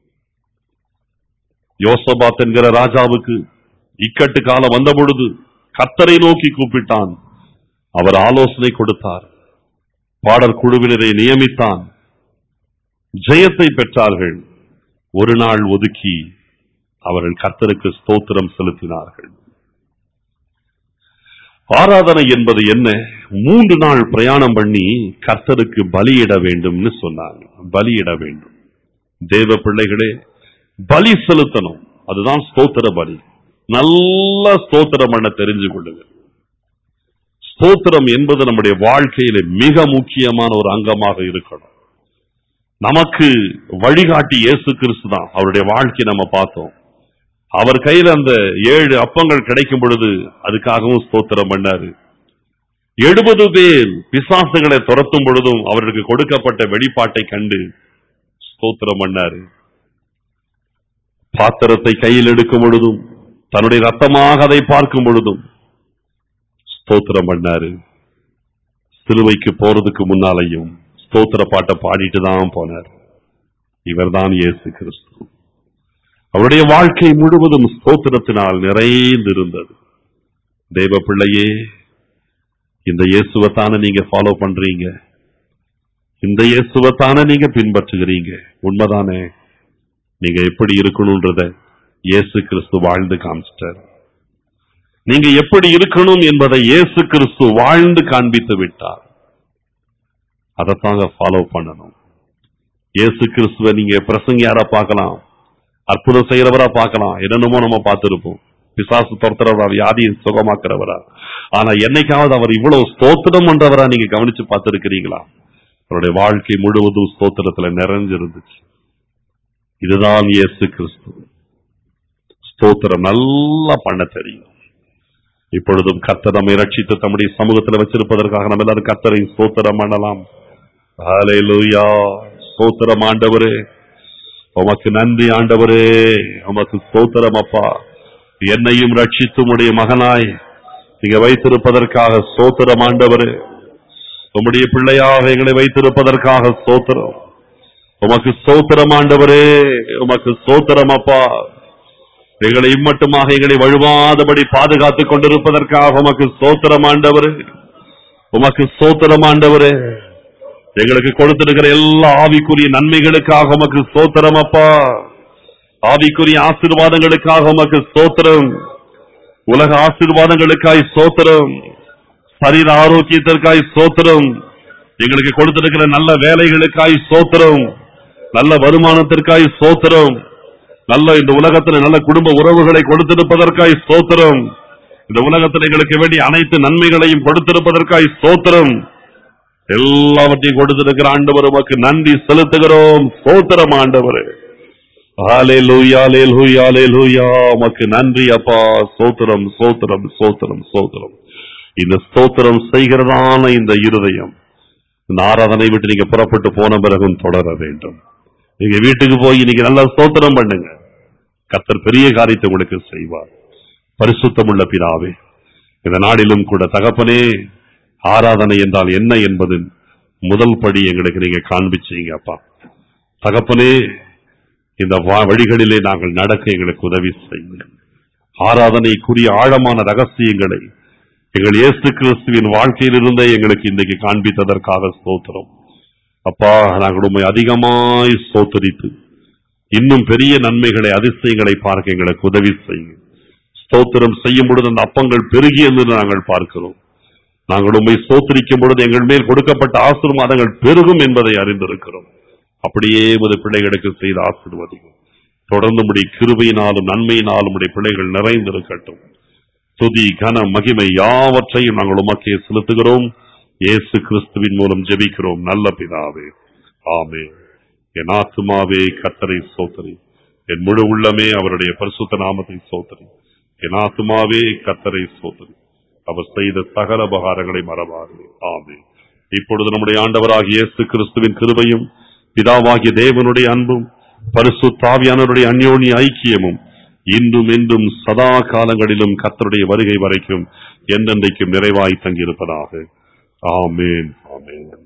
Speaker 1: யோசபாத் என்கிற ராஜாவுக்கு இக்கட்டு காலம் வந்த பொழுது கத்தரை நோக்கி கூப்பிட்டான் அவர் ஆலோசனை கொடுத்தார் பாடற் குழுவினரை நியமித்தான் ஜெயத்தை பெற்றார்கள் ஒரு நாள் ஒதுக்கி அவர்கள் கர்த்தருக்கு ஸ்தோத்திரம் செலுத்தினார்கள் ஆராதனை என்பது என்ன மூன்று நாள் பிரயாணம் பண்ணி கர்த்தருக்கு பலியிட வேண்டும்னு சொன்னாங்க பலியிட வேண்டும் தேவ பிள்ளைகளே பலி செலுத்தணும் அதுதான் ஸ்தோத்திர பலி நல்ல ஸ்தோத்திரம் பண்ண தெரிஞ்சு கொள்ளுங்க ஸ்தோத்திரம் என்பது நம்முடைய வாழ்க்கையில மிக முக்கியமான ஒரு அங்கமாக இருக்கணும் நமக்கு வழிகாட்டி இயேசு கிறிஸ்து தான் அவருடைய வாழ்க்கையை நம்ம பார்த்தோம் அவர் கையில அந்த ஏழு அப்பங்கள் கிடைக்கும் பொழுது அதுக்காகவும் ஸ்தோத்திரம் பண்ணாரு எழுபது பேர் பிசாசுகளை துரத்தும் பொழுதும் அவருக்கு கொடுக்கப்பட்ட வெளிப்பாட்டை கண்டு ஸ்தோத்திரம் பண்ணாரு பாத்திரத்தை கையில் எடுக்கும் பொழுதும் தன்னுடைய ரத்தமாக அதை பார்க்கும் பொழுதும் ஸ்தோத்திரம் பண்ணாரு சிலுவைக்கு போறதுக்கு முன்னாலையும் ஸ்தோத்திர பாட்டை பாடிட்டு தான் போனார் இவர்தான் இயேசு கிறிஸ்து அவருடைய வாழ்க்கை முழுவதும் ஸ்தோத்திரத்தினால் நிறைந்திருந்தது தேவ பிள்ளையே இந்த இயேசுவத்தான நீங்க ஃபாலோ பண்றீங்க இந்த இயேசுவத்தான நீங்க பின்பற்றுகிறீங்க உண்மைதானே நீங்க எப்படி இருக்கணும்ன்றத இயேசு கிறிஸ்து வாழ்ந்து காமிச்சிட்டார் நீங்க எப்படி இருக்கணும் என்பதை இயேசு கிறிஸ்து வாழ்ந்து காண்பித்து விட்டார் அதைத்தாங்க ஃபாலோ பண்ணணும் இயேசு கிறிஸ்துவ நீங்க பிரசங்கியாரா பார்க்கலாம் அற்புதம் செய்யறவரா பார்க்கலாம் என்னென்னமோ நம்ம பார்த்திருப்போம் பிசாசு துரத்துறவரா வியாதியை சுகமாக்குறவரா ஆனா என்னைக்காவது அவர் இவ்வளவு ஸ்தோத்திரம் பண்றவரா நீங்க கவனிச்சு பார்த்திருக்கிறீங்களா அவருடைய வாழ்க்கை முழுவதும் ஸ்தோத்திரத்துல நிறைஞ்சிருந்துச்சு இதுதான் இயேசு கிறிஸ்து ஸ்தோத்திரம் நல்லா பண்ண தெரியும் இப்பொழுதும் கர்த்தர் நம்மை ரட்சித்து தம்முடைய சமூகத்தில் வச்சிருப்பதற்காக நம்ம எல்லாரும் கர்த்தரை ஸ்தோத்திரம் பண்ணலாம் ஹalleluya ஸ்தோத்திரம் ஆண்டவரே உமக்கு நன்றி ஆண்டவரே உமக்கு ஸ்தோத்திரம் அப்பா என்னையும் ரட்சித்து உடைய மகனாய் நீங்க வைத்திருப்பதற்காக ஸ்தோத்திரம் ஆண்டவரே உம்முடைய பிள்ளையாக எங்களை வைத்திருப்பதற்காக ஸ்தோத்திரம் உமக்கு ஸ்தோத்திரம் ஆண்டவரே உமக்கு ஸ்தோத்திரம் அப்பா எங்களை இம்மட்டுமாக எங்களை வழுவாதபடி பாதுகாத்துக் கொண்டிருப்பதற்காக உமக்கு ஸ்தோத்திரம் ஆண்டவரே உமக்கு ஸ்தோத்திரம் ஆண்டவரே எங்களுக்கு கொடுத்திருக்கிற எல்லா ஆவிக்குரிய நன்மைகளுக்காக உமக்கு ஸ்தோத்திரம் அப்பா ஆவிக்குரிய ஆசீர்வாதங்களுக்காக உமக்கு ஸ்தோத்திரம் உலக ஆசீர்வாதங்களுக்காய் ஸ்தோத்திரம் சரீர ஆரோக்கியத்திற்காய் ஸ்தோத்திரம் எங்களுக்கு கொடுத்திருக்கிற நல்ல வேலைகளுக்காய் ஸ்தோத்திரம் நல்ல வருமானத்திற்காய் ஸ்தோத்திரம் நல்ல இந்த உலகத்தில் நல்ல குடும்ப உறவுகளை கொடுத்திருப்பதற்காய் ஸ்தோத்திரம் இந்த உலகத்தில் எங்களுக்கு வேண்டிய அனைத்து நன்மைகளையும் கொடுத்திருப்பதற்காய் ஸ்தோத்திரம் எல்லாவற்றையும் கொடுத்திருக்கிற ஆண்டவர் உமக்கு நன்றி செலுத்துகிறோம் ஸ்தோத்திரம் ஆண்டவர் ஹalleluya hallelujah hallelujah உமக்கு நன்றி அப்பா ஸ்தோத்திரம் ஸ்தோத்திரம் ஸ்தோத்திரம் ஸ்தோத்திரம் இந்த ஸ்தோத்திரம் செய்கிறதான இந்த இருதயம் இந்த ஆராதனை விட்டு நீங்க புறப்பட்டு போன பிறகும் தொடர வேண்டும் நீங்க வீட்டுக்கு போய் இன்னைக்கு நல்லா ஸ்தோத்திரம் பண்ணுங்க கர்த்தர் பெரிய காரியத்தை உங்களுக்கு செய்வார் பரிசுத்தமுள்ள பிதாவே இந்த நாளிலும் கூட தகப்பனே ஆராதனை என்றால் என்ன என்பது முதல் படி எங்களுக்கு நீங்க காண்பிச்சீங்க அப்பா தகப்பனே இந்த வா- வழிகளிலே நாங்கள் நடக்க எங்களுக்கு உதவி செய்யுங்க ஆராதனைக்குரிய ஆழமான ரகசியங்களை எங்கள் இயேசு கிறிஸ்துவின் வாழ்க்கையில் இருந்தே எங்களுக்கு இன்றைக்கு காண்பித்ததற்காக ஸ்தோத்திரம் அப்பா நாங்கள் உண்மை அதிகமாய் ஸ்தோத்தரித்து இன்னும் பெரிய நன்மைகளை அதிசயங்களை பார்க்க எங்களுக்கு உதவி செய்யுங்க ஸ்தோத்திரம் செய்யும் பொழுது அந்த அப்பங்கள் பெருகி என்று நாங்கள் பார்க்கிறோம் நாங்கள் உண்மை ஸ்தோத்திரிக்கும் பொழுது எங்கள் மேல் கொடுக்கப்பட்ட ஆசீர்வாதங்கள் பெருகும் என்பதை அறிந்திருக்கிறோம் அப்படியே உமது பிள்ளைகளுக்கு செய்த ஆசீர்வதிக்கும் தொடர்ந்து உடைய கிருபையினாலும் நன்மையினாலும் உடைய பிள்ளைகள் நிறைந்திருக்கட்டும் துதி கன மகிமை யாவற்றையும் நாங்கள் உமக்கே செலுத்துகிறோம் இயேசு கிறிஸ்துவின் மூலம் ஜெபிக்கிறோம் நல்ல பிதாவே ஆமே என் ஆத்துமாவே கத்தரை சோத்தரி என் முழு உள்ளமே அவருடைய பரிசுத்த நாமத்தை சோத்தரி என் ஆத்துமாவே கத்தரை சோத்தரி அவர் செய்த சகல உபகாரங்களை மறவாது ஆமே இப்பொழுது நம்முடைய ஆண்டவராகிய இயேசு கிறிஸ்துவின் கிருபையும் பிதாவாகிய தேவனுடைய அன்பும் பரிசுத்தாவியானவருடைய அந்யோன்ய ஐக்கியமும் இன்றும் என்றும் சதா காலங்களிலும் கர்த்தருடைய வருகை வரைக்கும் என்றென்றைக்கும் நிறைவாய் தங்கியிருப்பதாக ஆமேன் ஆமேன்